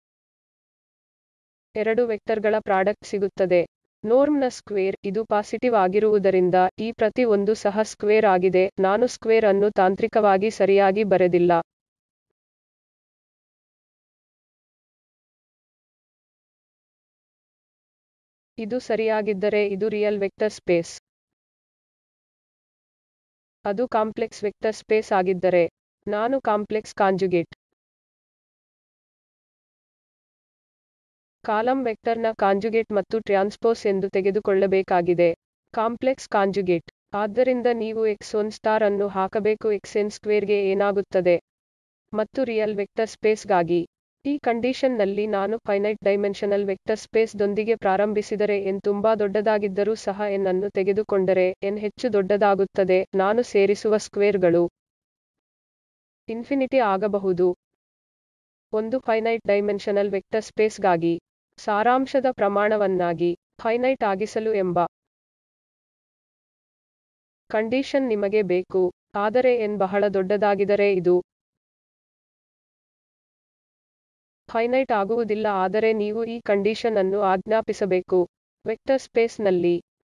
ಎರಡು ವೆಕ್ಟರ್ಗಳ ಪ್ರಾಡಕ್ಟ್ ಸಿಗುತ್ತದೆ ನೋರ್ಮ್ ನ ಸ್ಕ್ವೇರ್ ಇದು ಪಾಸಿಟಿವ್ ಆಗಿರುವುದರಿಂದ ಈ ಪ್ರತಿ ಒಂದು ಸಹ ಸ್ಕ್ವೇರ್ ಆಗಿದೆ ನಾನು ಸ್ಕ್ವೇರ್ ಅನ್ನು ತಾಂತ್ರಿಕವಾಗಿ ಸರಿಯಾಗಿ ಬರೆದಿಲ್ಲ ಇದು ಸರಿಯಾಗಿದ್ದರೆ ಇದು ರಿಯಲ್ ವೆಕ್ಟರ್ ಸ್ಪೇಸ್ ಅದು ಕಾಂಪ್ಲೆಕ್ಸ್ ವೆಕ್ಟರ್ ಸ್ಪೇಸ್ ಆಗಿದ್ದರೆ ನಾನು ಕಾಂಪ್ಲೆಕ್ಸ್ ಕಾಂಜುಗೇಟ್ ಕಾಲಮ್ ವೆಕ್ಟರ್ನ ಕಾಂಜುಗೇಟ್ ಮತ್ತು ಟ್ರಾನ್ಸ್ಪೋಸ್ ಎಂದು ತೆಗೆದುಕೊಳ್ಳಬೇಕಾಗಿದೆ ಕಾಂಪ್ಲೆಕ್ಸ್ ಕಾಂಜುಗೇಟ್ ಆದ್ದರಿಂದ ನೀವು x1 ಸ್ಟಾರ್ ಅನ್ನು ಹಾಕಬೇಕು xn ಸ್ಕ್ವೇರ್ಗೆ ಏನಾಗುತ್ತದೆ ಮತ್ತು ರಿಯಲ್ ವೆಕ್ಟರ್ ಸ್ಪೇಸ್ಗಾಗಿ ಈ ಕಂಡೀಷನ್ ನಲ್ಲಿ ನಾನು ಫೈನೈಟ್ ಡೈಮೆನ್ಷನಲ್ ವೆಕ್ಟರ್ ಸ್ಪೇಸ್ ದೊಂದಿಗೆ ಪ್ರಾರಂಭಿಸಿದರೆ n ತುಂಬಾ ದೊಡ್ಡದಾಗಿದ್ದರೂ ಸಹ n ಅನ್ನು ತೆಗೆದುಕೊಂಡರೆ n ಹೆಚ್ಚು ದೊಡ್ಡದಾಗುತ್ತದೆ ನಾನು ಸೇರಿಸುವ ಸ್ಕ್ವೇರ್ಗಳು ಇನ್ಫಿನಿಟಿ ಆಗಬಹುದು ಒಂದು ಫೈನೈಟ್ ಡೈಮೆನ್ಷನಲ್ ವೆಕ್ಟರ್ ಸ್ಪೇಸ್ಗಾಗಿ ಸಾರಾಂಶದ ಪ್ರಮಾಣವನ್ನಾಗಿ ಫೈನೈಟ್ ಆಗಿಸಲು ಎಂಬ ಕಂಡೀಷನ್ ನಿಮಗೆ ಬೇಕು ಆದರೆ n ಬಹಳ ದೊಡ್ಡದಾಗಿದ್ದರೆ ಇದು ಫೈನೈಟ್ ಆಗುವುದಿಲ್ಲ ಆದರೆ ನೀವು ಈ ಕಂಡೀಷನ್ ಅನ್ನು ಆಜ್ಞಾಪಿಸಬೇಕು ವೆಕ್ಟರ್ ಸ್ಪೇಸ್ ನಲ್ಲಿ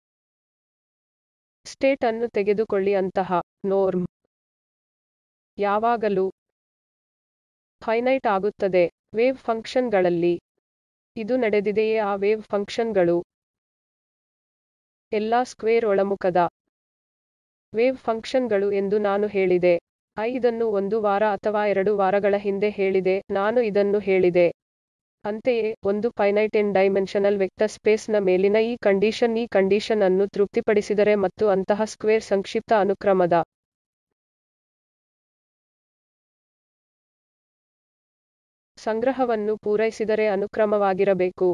ಸ್ಟೇಟ್ ಅನ್ನು ತೆಗೆದುಕೊಳ್ಳಿ ಅಂತಹ ನೋರ್ಮ್ ಯಾವಾಗಲೂ ಫೈನೈಟ್ ಆಗುತ್ತದೆ ವೇವ್ ಫಂಕ್ಷನ್ಗಳಲ್ಲಿ ಇದು ನಡೆದಿದೆಯೇ ಆ ವೇವ್ ಫಂಕ್ಷನ್ಗಳು ಎಲ್ಲಾ ಸ್ಕ್ವೇರ್ ಒಳಮುಖದ ವೇವ್ ಫಂಕ್ಷನ್ಗಳು ಎಂದು ನಾನು ಹೇಳಿದೆ ಐ ಇದನ್ನು ಒಂದು ವಾರ ಅಥವಾ ಎರಡು ವಾರಗಳ ಹಿಂದೆ ಹೇಳಿದೆ ನಾನು ಇದನ್ನು ಹೇಳಿದೆ ಅಂತೆಯೇ ಒಂದು finite N dimensional vector space ನ ಮೇಲಿನ ಈ ಕಂಡೀಷನ್ ಈ ಕಂಡೀಷನ್ ಅನ್ನು ತೃಪ್ತಿಪಡಿಸಿದರೆ ಮತ್ತು ಅಂತಹ ಸ್ಕ್ವೇರ್ ಸಂಕ್ಷಿಪ್ತ ಅನುಕ್ರಮದ ಸಂಗ್ರಹವನ್ನು ಪೂರೈಸಿದರೆ ಅನುಕ್ರಮವಾಗಿರಬೇಕು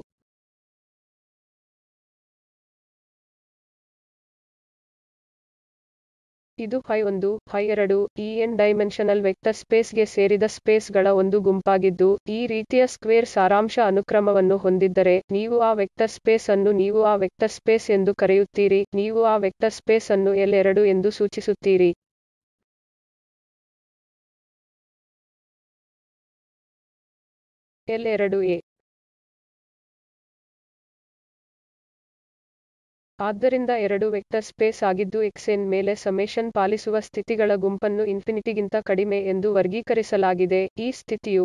ಇದು ಫೈ ಒಂದು ಫೈ ಎರಡು ಈ ಎನ್ ಡೈಮೆನ್ಷನಲ್ ವೆಕ್ಟರ್ ಸ್ಪೇಸ್ಗೆ ಸೇರಿದ ಸ್ಪೇಸ್ಗಳ ಒಂದು ಗುಂಪಾಗಿದ್ದು ಈ ರೀತಿಯ ಸ್ಕ್ವೇರ್ ಸಾರಾಂಶ ಅನುಕ್ರಮವನ್ನು ಹೊಂದಿದ್ದರೆ ನೀವು ಆ ವೆಕ್ಟರ್ ಸ್ಪೇಸ್ ಅನ್ನು ನೀವು ಆ ವೆಕ್ಟರ್ ಸ್ಪೇಸ್ ಎಂದು ಕರೆಯುತ್ತೀರಿ ನೀವು ಆ ವೆಕ್ಟರ್ ಸ್ಪೇಸ್ ಅನ್ನು ಎಲ್ ಎರಡು ಎಂದು ಸೂಚಿಸುತ್ತೀರಿ ಎಲ್ ಎರಡು ಎ ಆದ್ದರಿಂದ ಎರಡು ವೆಕ್ಟರ್ ಸ್ಪೇಸ್ ಆಗಿದ್ದು xn ಮೇಲೆ ಸಮೇಶನ್ ಪಾಲಿಸುವ ಸ್ಥಿತಿಗಳ ಗುಂಪನ್ನು ಇನ್ಫಿನಿಟಿಗಿಂತ ಕಡಿಮೆ ಎಂದು ವರ್ಗೀಕರಿಸಲಾಗಿದೆ ಈ ಸ್ಥಿತಿಯು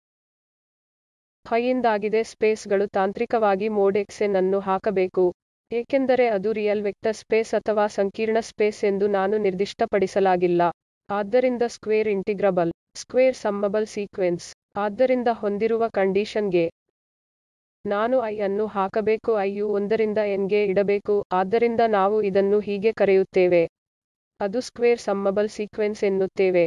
ಫೈಯಿಂದಾಗಿದೆ ಸ್ಪೇಸ್ಗಳು ತಾಂತ್ರಿಕವಾಗಿ ಮೋಡ್ xn ಅನ್ನು ಹಾಕಬೇಕು ಏಕೆಂದರೆ ಅದು ರಿಯಲ್ ವೆಕ್ಟರ್ ಸ್ಪೇಸ್ ಅಥವಾ ಸಂಕೀರ್ಣ ಸ್ಪೇಸ್ ಎಂದು ನಾನು ನಿರ್ದಿಷ್ಟಪಡಿಸಲಾಗಿಲ್ಲ. ಆದ್ದರಿಂದ square integrable, square summable sequence. ಆದ್ದರಿಂದ ಹೊಂದಿರುವ ಕಂಡೀಷನ್ ಗೆ ನಾನು i ಅನ್ನು ಹಾಕಬೇಕು i ಯು ಒಂದರಿಂದ n ಗೆ ಇಡಬೇಕು ಆದ್ದರಿಂದ ನಾವು ಇದನ್ನು ಹೀಗೆ ಕರೆಯುತ್ತೇವೆ. ಅದು ಸ್ಕ್ವೇರ್ ಸಮ್ಮಬಲ್ ಸೀಕ್ವೆನ್ಸ್ ಎನ್ನುತ್ತೇವೆ.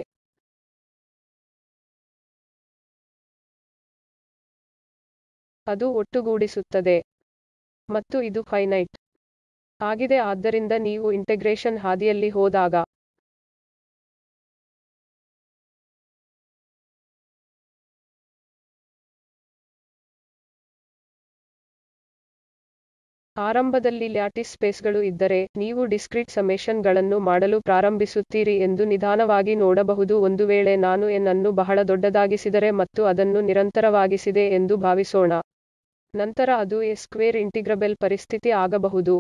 ಅದು ಒಟ್ಟುಗೂಡಿಸುತ್ತದೆ. ಮತ್ತು ಇದು ಫೈನೈಟ್ ಆಗಿದೆ ಆದ್ದರಿಂದ ನೀವು ಇಂಟೆಗ್ರೇಶನ್ ಹಾದಿಯಲ್ಲಿ ಹೋದಾಗ ಆರಂಭದಲ್ಲಿ ಲ್ಯಾಟಿಸ್ ಸ್ಪೇಸ್ಗಳು ಇದ್ದರೆ, ನೀವು ಡಿಸ್ಕ್ರೀಟ್ ಸಮೇಶನ್ ಗಳನ್ನು ಮಾಡಲು ಪ್ರಾರಂಭಿಸುತ್ತೀರಿ ಎಂದು ನಿಧಾನವಾಗಿ ನೋಡಬಹುದು ಒಂದು ವೇಳೆ ನಾನು n ಅನ್ನು ಬಹಳ ದೊಡ್ಡದಾಗಿಸಿದರೆ ಮತ್ತು ಅದನ್ನು ನಿರಂತರವಾಗಿಸಿದೆ ಎಂದು ಭಾವಿಸೋಣ. ನಂತರ ಅದು a ಸ್ಕ್ವೇರ್ ಇಂಟಿಗ್ರಬಲ್ ಪರಿಸ್ಥಿತಿ ಆಗಬಹುದು.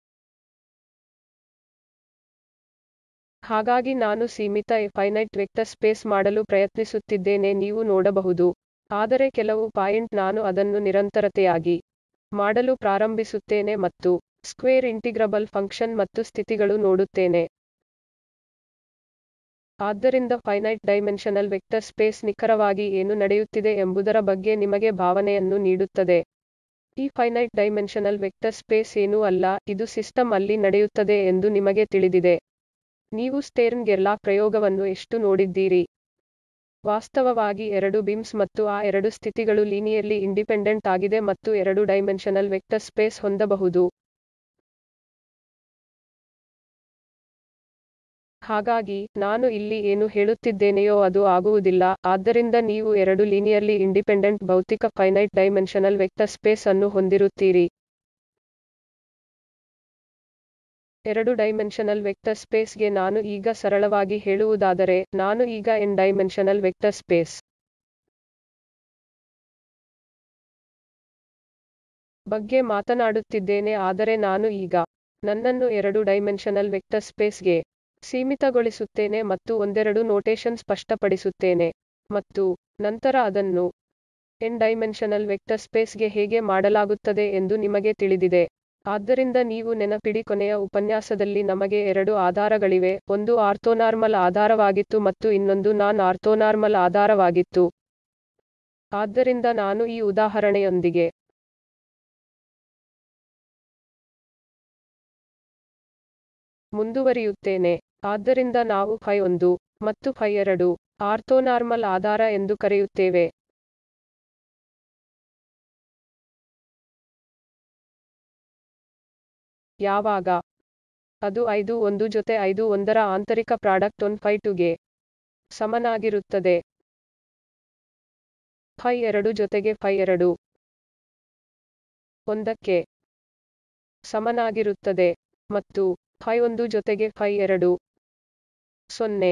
ಹಾಗಾಗಿ ನಾನು ಸೀಮಿತ a ಫೈನೈಟ್ ವೆಕ್ಟರ್ ಸ್ಪೇಸ್ ಮಾಡಲು ಪ್ರಯತ್ನಿಸುತ್ತಿದ್ದೇನೆ ನೀವು ನೋಡಬಹುದು. ಆದರೆ ಕೆಲವು ಪಾಯಿಂಟ್ ನಾನು ಅದನ್ನು ನಿರಂತರತೆಯಾಗಿ ಮಾಡಲು ಪ್ರಾರಂಭಿಸುತ್ತೇನೆ ಮತ್ತು ಸ್ಕ್ವೇರ್ ಇಂಟಿಗ್ರಬಲ್ ಫಂಕ್ಷನ್ ಮತ್ತು ಸ್ಥಿತಿಗಳು ನೋಡುತ್ತೇನೆ. ಆದ್ದರಿಂದ ಫೈನೈಟ್ ಡೈಮೆನ್ಷನಲ್ ವೆಕ್ಟರ್ ಸ್ಪೇಸ್ ನಿಖರವಾಗಿ ಏನು ನಡೆಯುತ್ತಿದೆ ಎಂಬುದರ ಬಗ್ಗೆ ನಿಮಗೆ ಭಾವನೆಯನ್ನು ನೀಡುತ್ತದೆ. ಈ ಫೈನೈಟ್ ಡೈಮೆನ್ಷನಲ್ ವೆಕ್ಟರ್ ಸ್ಪೇಸ್ ಏನೂ ಅಲ್ಲ ಇದು ಸಿಸ್ಟಮ್ ಅಲ್ಲಿ ನಡೆಯುತ್ತದೆ ಎಂದು ನಿಮಗೆ ತಿಳಿದಿದೆ. ನೀವು ಸ್ಟೆರ್ನ್ ಗೆರ್ಲಾಕ್ ಪ್ರಯೋಗವನ್ನು ಎಷ್ಟು ನೋಡಿದ್ದೀರಿ. ವಾಸ್ತವವಾಗಿ ಎರಡು ಬೀಮ್ಸ್ ಮತ್ತು ಆ ಎರಡು ಸ್ಥಿತಿಗಳು ಲೀನಿಯರ್ಲಿ ಇಂಡಿಪೆಂಡೆಂಟ್ ಆಗಿದೆ ಮತ್ತು ಎರಡು ಡೈಮೆನ್ಷನಲ್ ವೆಕ್ಟರ್ ಸ್ಪೇಸ್ ಹೊಂದಬಹುದು. ಹಾಗಾಗಿ, ನಾನು ಇಲ್ಲಿ ಏನು ಹೇಳುತ್ತಿದ್ದೇನೆಯೋ ಅದು ಆಗುವುದಿಲ್ಲ ಆದ್ದರಿಂದ ನೀವು ಎರಡು ಲೀನಿಯರ್ಲಿ ಇಂಡಿಪೆಂಡೆಂಟ್ ಭೌತಿಕ ಫೈನೈಟ್ ಡೈಮೆನ್ಷನಲ್ ವೆಕ್ಟರ್ ಸ್ಪೇಸ್ ಅನ್ನು ಹೊಂದಿರುತ್ತೀರಿ. ಎರಡು ಡೈಮೆನ್ಷನಲ್ ವೆಕ್ಟರ್ ಸ್ಪೇಸ್ ಗೆ ನಾನು ಈಗ ಸರಳವಾಗಿ ಹೇಳುವುದಾದರೆ, ನಾನು ಈಗ n ಡೈಮೆನ್ಷನಲ್ ವೆಕ್ಟರ್ ಸ್ಪೇಸ್ ಬಗ್ಗೆ ಮಾತನಾಡುತ್ತಿದ್ದೇನೆ ಆದರೆ ನಾನು ಈಗ ನನ್ನನ್ನು ಎರಡು ಡೈಮೆನ್ಷನಲ್ ವೆಕ್ಟರ್ ಸ್ಪೇಸ್ ಗೆ ಸೀಮಿತಗೊಳಿಸುತ್ತೇನೆ ಮತ್ತು ಒಂದೆರಡು ನೋಟೇಶನ್ ಸ್ಪಷ್ಟಪಡಿಸುತ್ತೇನೆ. ಮತ್ತು ನಂತರ ಅದನ್ನು n ಡೈಮೆನ್ಷನಲ್ ವೆಕ್ಟರ್ ಸ್ಪೇಸ್ ಗೆ ಹೇಗೆ ಮಾಡಲಾಗುತ್ತದೆ ಎಂದು ನಿಮಗೆ ತಿಳಿದಿದೆ. ಆದ್ದರಿಂದ ನೀವು ನೆನಪಿಡಿ ಕೊನೆಯ ಉಪನ್ಯಾಸದಲ್ಲಿ ನಮಗೆ ಎರಡು ಆಧಾರಗಳಿವೆ ಒಂದು ಆರ್ಥೋನಾರ್ಮಲ್ ಆಧಾರವಾಗಿತ್ತು ಮತ್ತು ಇನ್ನೊಂದು ನಾನ್ ಆರ್ಥೋನಾರ್ಮಲ್ ಆಧಾರವಾಗಿತ್ತು. ಆದ್ದರಿಂದ ನಾನು ಈ ಉದಾಹರಣೆಯೊಂದಿಗೆ ಮುಂದುವರಿಯುತ್ತೇನೆ. ಆದ್ದರಿಂದ ನಾವು ಫೈ 1 ಮತ್ತು ಫೈ 2 ಆರ್ಥೋನಾರ್ಮಲ್ ಆಧಾರ ಎಂದು ಕರೆಯುತ್ತೇವೆ. ಯಾವಾಗ ಅದು 5 1 ಜೊತೆ 5 1 ರ ಆಂತರಿಕ ಪ್ರಾಡಕ್ಟ್ 1 ಫೈ 2 ಗೆ ಸಮನಾಗಿರುತ್ತದೆ. ಫೈ 2 ಜೊತೆಗೆ ಫೈ 2 1 ಕ್ಕೆ ಸಮನಾಗಿರುತ್ತದೆ ಮತ್ತು ಫೈ 1 ಜೊತೆಗೆ ಫೈ 2 0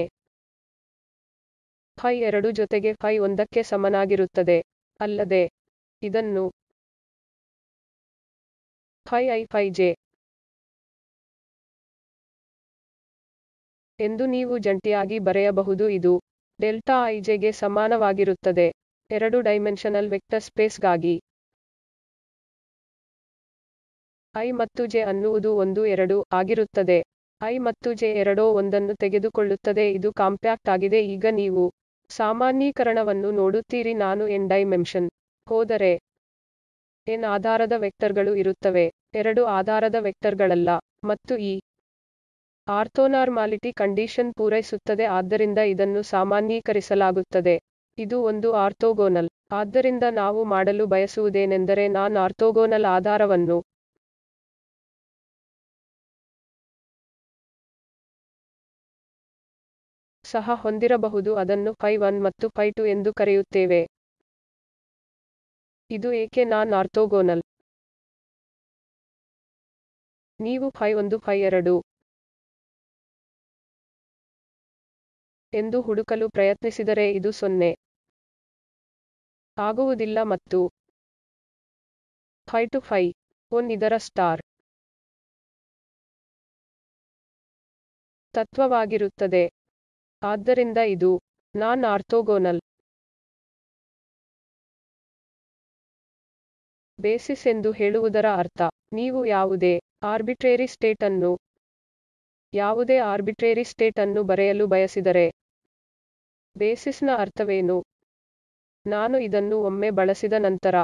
ಫೈ 2 ಜೊತೆಗೆ ಫೈ 1 ಕ್ಕೆ ಸಮನಾಗಿರುತ್ತದೆ. ಅಲ್ಲದೆ ಇದನ್ನು ಫೈ i ಫೈ j ಎಂದು ನೀವು ಜಂಟಿಯಾಗಿ ಬರೆಯಬಹುದು ಇದು ಡೆಲ್ಟಾ i j ಗೆ ಸಮಾನವಾಗಿರುತ್ತದೆ. ಎರಡು ಡೈಮೆನ್ಷನಲ್ ವೆಕ್ಟರ್ ಸ್ಪೇಸ್ ಗಾಗಿ i ಮತ್ತು j ಅನ್ನುವುದು 1 2 ಆಗಿರುತ್ತದೆ. i ಮತ್ತು j ಎರಡೂ ಒಂದನ್ನು ತೆಗೆದುಕೊಳ್ಳುತ್ತದೆ ಇದು ಕಾಂಪ್ಯಾಕ್ಟ್ ಆಗಿದೆ ಈಗ ನೀವು ಸಾಮಾನ್ಯೀಕರಣವನ್ನು ನೋಡುತ್ತೀರಿ ನಾನು n ಡೈಮೆನ್ಷನ್ ಹೋದರೆ n ಆಧಾರದ ವೆಕ್ಟರ್ಗಳು ಇರುತ್ತವೆ ಎರಡು ಆಧಾರದ ವೆಕ್ಟರ್ಗಳಲ್ಲ. ಮತ್ತು ಈ ಆರ್ಥೋನಾರ್ಮಾಲಿಟಿ ಕಂಡೀಶನ್ ಪೂರೈಸುತ್ತದೆ ಆದ್ದರಿಂದ ಇದನ್ನು ಸಾಮಾನ್ಯೀಕರಿಸಲಾಗುತ್ತದೆ. ಇದು ಒಂದು ಆರ್ಥೋಗೋನಲ್. ಆದ್ದರಿಂದ ನಾವು ಮಾಡಲು ಬಯಸುವುದೇನೆಂದರೆ ನಾನ್ ಆರ್ಥೋಗೋನಲ್ ಆಧಾರವನ್ನು ಸಹ ಹೊಂದಿರಬಹುದು ಅದನ್ನು ಫೈ 1 ಮತ್ತು ಫೈ 2 ಎಂದು ಕರೆಯುತ್ತೇವೆ. ಇದು ಏಕೆ ನಾನ್ ಆರ್ಥೋಗೋನಲ್ ನೀವು ಫೈ 1 ಫೈ 2 ಎಂದು ಹುಡುಕಲು ಪ್ರಯತ್ನಿಸಿದರೆ ಇದು 0 ಆಗುವುದಿಲ್ಲ ಮತ್ತು ಫೈ 2 ಫೈ 1 ಇದರ ಸ್ಟಾರ್ ತತ್ವವಾಗಿರುತ್ತದೆ. ಆದ್ದರಿಂದ ಇದು ನಾನ್ ಆರ್ಥೋಗೋನಲ್ ಬೇಸಿಸ್ ಎಂದು ಹೇಳುವುದರ ಅರ್ಥ ನೀವು ಯಾವುದೇ ಆರ್ಬಿಟ್ರೇರಿ ಸ್ಟೇಟ್ ಅನ್ನು ಯಾವುದೇ ಆರ್ಬಿಟ್ರೇರಿ ಸ್ಟೇಟ್ ಅನ್ನು ಬರೆಯಲು ಬಯಸಿದರೆ ಬೇಸಿಸ್ನ ಅರ್ಥವೇನು ನಾನು ಇದನ್ನು ಒಮ್ಮೆ ಬಳಸಿದ ನಂತರ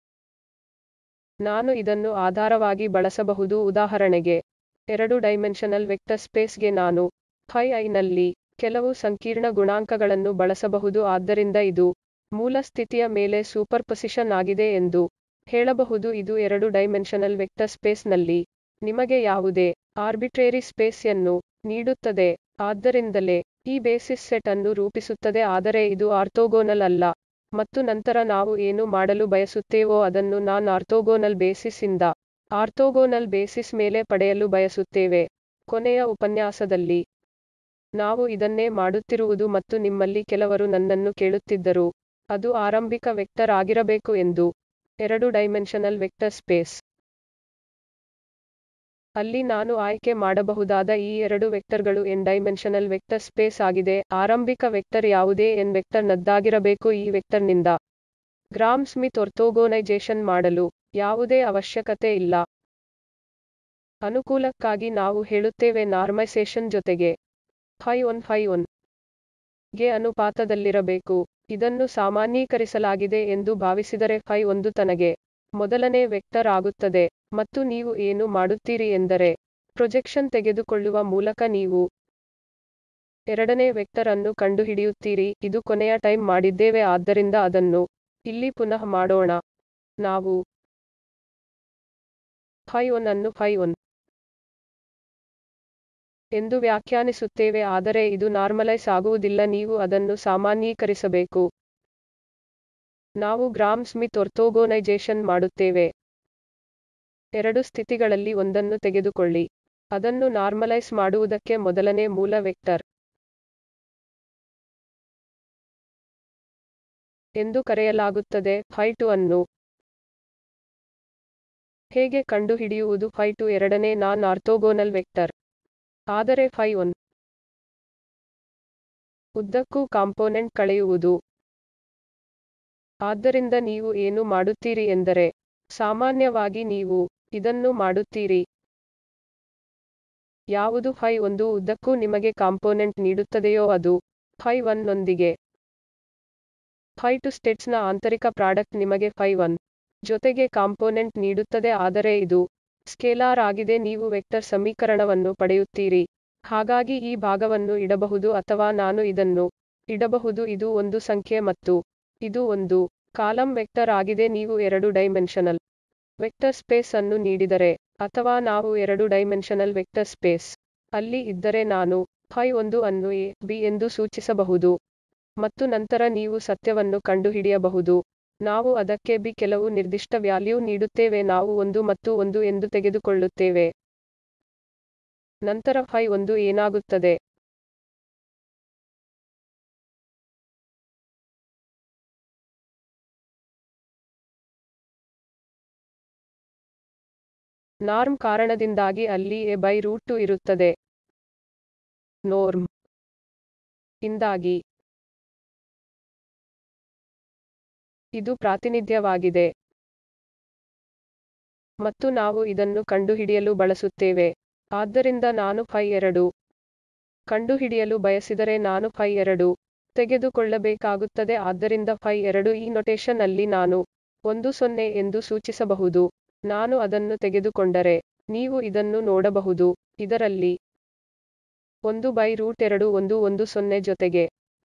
ನಾನು ಇದನ್ನು ಆಧಾರವಾಗಿ ಬಳಸಬಹುದು ಉದಾಹರಣೆಗೆ ಎರಡು ಡೈಮೆನ್ಷನಲ್ ವೆಕ್ಟರ್ ಸ್ಪೇಸ್ಗೆ ನಾನು ಫೈ ಐ ನಲ್ಲಿ ಕೆಲವು ಸಂಕೀರ್ಣ ಗುಣಾಂಕಗಳನ್ನು ಬಳಸಬಹುದು ಆದ್ದರಿಂದ ಇದು ಮೂಲ ಸ್ಥಿತಿಯ ಮೇಲೆ ಸೂಪರ್ಪೊಸಿಷನ್ ಆಗಿದೆ ಎಂದು ಹೇಳಬಹುದು ಇದು ಎರಡು ಡೈಮೆನ್ಷನಲ್ ವೆಕ್ಟರ್ ಸ್ಪೇಸ್ ನಲ್ಲಿ ನಿಮಗೆ ಯಾವುದೇ ಆರ್ಬಿಟ್ರೇರಿ ಸ್ಪೇಸ್ ಯನ್ನು ನೀಡುತ್ತದೆ ಆದ್ದರಿಂದಲೇ ಈ ಬೇಸಿಸ್ ಸೆಟ್ ಅನ್ನು ರೂಪಿಸುತ್ತದೆ ಆದರೆ ಇದು ಆರ್ಥೋಗೋನಲ್ ಅಲ್ಲ ಮತ್ತು ನಂತರ ನಾವು ಏನು ಮಾಡಲು ಬಯಸುತ್ತೇವೋ ಅದನ್ನು ನಾನ್ ಆರ್ಥೋಗೋನಲ್ ಬೇಸಿಸ್ ಇಂದ ಆರ್ಥೋಗೋನಲ್ ಬೇಸಿಸ್ ಮೇಲೆ ಪಡೆಯಲು ಬಯಸುತ್ತೇವೆ ಕೊನೆಯ ಉಪನ್ಯಾಸದಲ್ಲಿ ನಾವು ಇದನ್ನೇ ಮಾಡುತ್ತಿರುವುದು ಮತ್ತು ನಿಮ್ಮಲ್ಲಿ ಕೆಲವರು ನನ್ನನ್ನು ಕೇಳುತ್ತಿದ್ದರು ಅದು ಆರಂಭಿಕ ವೆಕ್ಟರ್ ಆಗಿರಬೇಕು ಎಂದು ಎರಡು ಡೈಮೆನ್ಷನಲ್ ವೆಕ್ಟರ್ ಸ್ಪೇಸ್ ಅಲ್ಲಿ ನಾನು ಆಯ್ಕೆ ಮಾಡಬಹುದಾದ ಈ ಎರಡು ವೆಕ್ಟರ್ಗಳು n ಡೈಮೆನ್ಷನಲ್ ವೆಕ್ಟರ್ ಸ್ಪೇಸ್ ಆಗಿದೆ ಆರಂಭಿಕ ವೆಕ್ಟರ್ ಯಾವುದೇ n ವೆಕ್ಟರ್ ನದ್ದಾಗಿರಬೇಕು ಈ ವೆಕ್ಟರ್ನಿಂದ ಗ್ರಾಮ್ ಸ್ಮಿತ್ ಒರ್ಥೋಗೋನೈಜೇಷನ್ ಮಾಡಲು ಯಾವುದೇ ಅವಶ್ಯಕತೆ ಇಲ್ಲ ಅನುಕೂಲಕ್ಕಾಗಿ ನಾವು ಹೇಳುತ್ತೇವೆ ನಾರ್ಮೈಸೇಷನ್ ಜೊತೆಗೆ ಫೈ ಒನ್ ಫೈ ಒನ್ ಗೆ ಅನುಪಾತದಲ್ಲಿರಬೇಕು ಇದನ್ನು ಸಾಮಾನ್ಯೀಕರಿಸಲಾಗಿದೆ ಎಂದು ಭಾವಿಸಿದರೆ ಫೈ ಒಂದು ತನಗೆ ಮೊದಲನೇ ವೆಕ್ಟರ್ ಆಗುತ್ತದೆ ಮತ್ತು ನೀವು ಏನು ಮಾಡುತ್ತೀರಿ ಎಂದರೆ ಪ್ರೊಜೆಕ್ಷನ್ ತೆಗೆದುಕೊಳ್ಳುವ ಮೂಲಕ ನೀವು ಎರಡನೇ ವೆಕ್ಟರ್ ಅನ್ನು ಕಂಡುಹಿಡಿಯುತ್ತೀರಿ ಇದು ಕೊನೆಯ ಟೈಮ್ ಮಾಡಿದ್ದೇವೆ ಆದ್ದರಿಂದ ಅದನ್ನು ಇಲ್ಲಿ ಪುನಃ ಮಾಡೋಣ ನಾವು ಫೈ ಒನ್ ಅನ್ನು ಫೈ ಒನ್ ಎಂದು ವ್ಯಾಖ್ಯಾನಿಸುತ್ತೇವೆ ಆದರೆ ಇದು ನಾರ್ಮಲೈಸ್ ಆಗುವುದಿಲ್ಲ ನೀವು ಅದನ್ನು ಸಾಮಾನ್ಯೀಕರಿಸಬೇಕು ನಾವು ಗ್ರಾಮ್ ಸ್ಮಿತ್ ಒರ್ಥೋಗೋನೈಜೇಷನ್ ಮಾಡುತ್ತೇವೆ ಎರಡು ಸ್ಥಿತಿಗಳಲ್ಲಿ ಒಂದನ್ನು ತೆಗೆದುಕೊಳ್ಳಿ ಅದನ್ನು ನಾರ್ಮಲೈಸ್ ಮಾಡುವುದಕ್ಕೆ ಮೊದಲನೇ ಮೂಲ ವೆಕ್ಟರ್ ಎಂದು ಕರೆಯಲಾಗುತ್ತದೆ ಫೈ ಟು ಅನ್ನು ಹೇಗೆ ಕಂಡುಹಿಡಿಯುವುದು ಫೈ ಟು ಎರಡನೇ ನಾನ್ ಆರ್ಥೋಗೋನಲ್ ವೆಕ್ಟರ್ ಆದರೆ ಫೈ ಒನ್ ಉದ್ದಕ್ಕೂ ಕಾಂಪೊನೆಂಟ್ ಕಳೆಯುವುದು ಆದ್ದರಿಂದ ನೀವು ಏನು ಮಾಡುತ್ತೀರಿ ಎಂದರೆ ಸಾಮಾನ್ಯವಾಗಿ ನೀವು ಇದನ್ನು ಮಾಡುತ್ತೀರಿ ಯಾವುದು ಫೈ ಒಂದು ಉದ್ದಕ್ಕೂ ನಿಮಗೆ ಕಾಂಪೊನೆಂಟ್ ನೀಡುತ್ತದೆಯೋ ಅದು ಫೈ ಒನ್ ನೊಂದಿಗೆ ಫೈ ಟು ಸ್ಟೇಟ್ಸ್ನ ಆಂತರಿಕ ಪ್ರಾಡಕ್ಟ್ ನಿಮಗೆ ಫೈ ಒನ್ ಜೊತೆಗೆ ಕಾಂಪೊನೆಂಟ್ ನೀಡುತ್ತದೆ ಆದರೆ ಇದು ಸ್ಕೇಲಾರ್ ಆಗಿದೆ ನೀವು ವೆಕ್ಟರ್ ಸಮೀಕರಣವನ್ನು ಪಡೆಯುತ್ತೀರಿ ಹಾಗಾಗಿ ಈ ಭಾಗವನ್ನು ಇಡಬಹುದು ಅಥವಾ ನಾನು ಇದನ್ನು ಇಡಬಹುದು ಇದು ಒಂದು ಸಂಖ್ಯೆ ಮತ್ತು ಇದು ಒಂದು ಕಾಲಮ್ ವೆಕ್ಟರ್ ಆಗಿದೆ ನೀವು ಎರಡು ಡೈಮೆನ್ಷನಲ್ ವೆಕ್ಟರ್ ಸ್ಪೇಸ್ ಅನ್ನು ನೀಡಿದರೆ ಅಥವಾ ನಾವು ಎರಡು ಡೈಮೆನ್ಷನಲ್ ವೆಕ್ಟರ್ ಸ್ಪೇಸ್ ಅಲ್ಲಿ ಇದ್ದರೆ ನಾನು ಫೈ ಒಂದು ಅನ್ನು ಎ ಬಿ ಎಂದು ಸೂಚಿಸಬಹುದು ಮತ್ತು ನಂತರ ನೀವು ಸತ್ಯವನ್ನು ಕಂಡುಹಿಡಿಯಬಹುದು ನಾವು ಅದಕ್ಕೆ ಬಿ ಕೆಲವು ನಿರ್ದಿಷ್ಟ ವ್ಯಾಲ್ಯೂ ನೀಡುತ್ತೇವೆ ನಾವು ಒಂದು ಮತ್ತು ಒಂದು ಎಂದು ತೆಗೆದುಕೊಳ್ಳುತ್ತೇವೆ ನಂತರ ಫೈ ಒಂದು ಏನಾಗುತ್ತದೆ ನಾರ್ಮ್ ಕಾರಣದಿಂದಾಗಿ ಅಲ್ಲಿ ಎ ಬೈ ರೂಟ್ ಟು ಇರುತ್ತದೆ ನೋರ್ಮ್ ಇಂದಾಗಿ ಇದು ಪ್ರಾತಿನಿಧ್ಯವಾಗಿದೆ ಮತ್ತು ನಾವು ಇದನ್ನು ಕಂಡುಹಿಡಿಯಲು ಬಳಸುತ್ತೇವೆ ಆದ್ದರಿಂದ ನಾನು ಫೈ ಎರಡು ಕಂಡುಹಿಡಿಯಲು ಬಯಸಿದರೆ ನಾನು ಫೈ ಎರಡು ತೆಗೆದುಕೊಳ್ಳಬೇಕಾಗುತ್ತದೆ ಆದ್ದರಿಂದ ಫೈ ಎರಡು ಈ ನೊಟೇಶನ್ ಅಲ್ಲಿ ನಾನು ಒಂದು ಸೊನ್ನೆ ಎಂದು ಸೂಚಿಸಬಹುದು ನಾನು ಅದನ್ನು ತೆಗೆದುಕೊಂಡರೆ ನೀವು ಇದನ್ನು ನೋಡಬಹುದು ಇದರಲ್ಲಿ ಒಂದು ಬೈ ರೂಟ್ ಎರಡು ಒಂದು ಒಂದು ಸೊನ್ನೆ ಜೊತೆಗೆ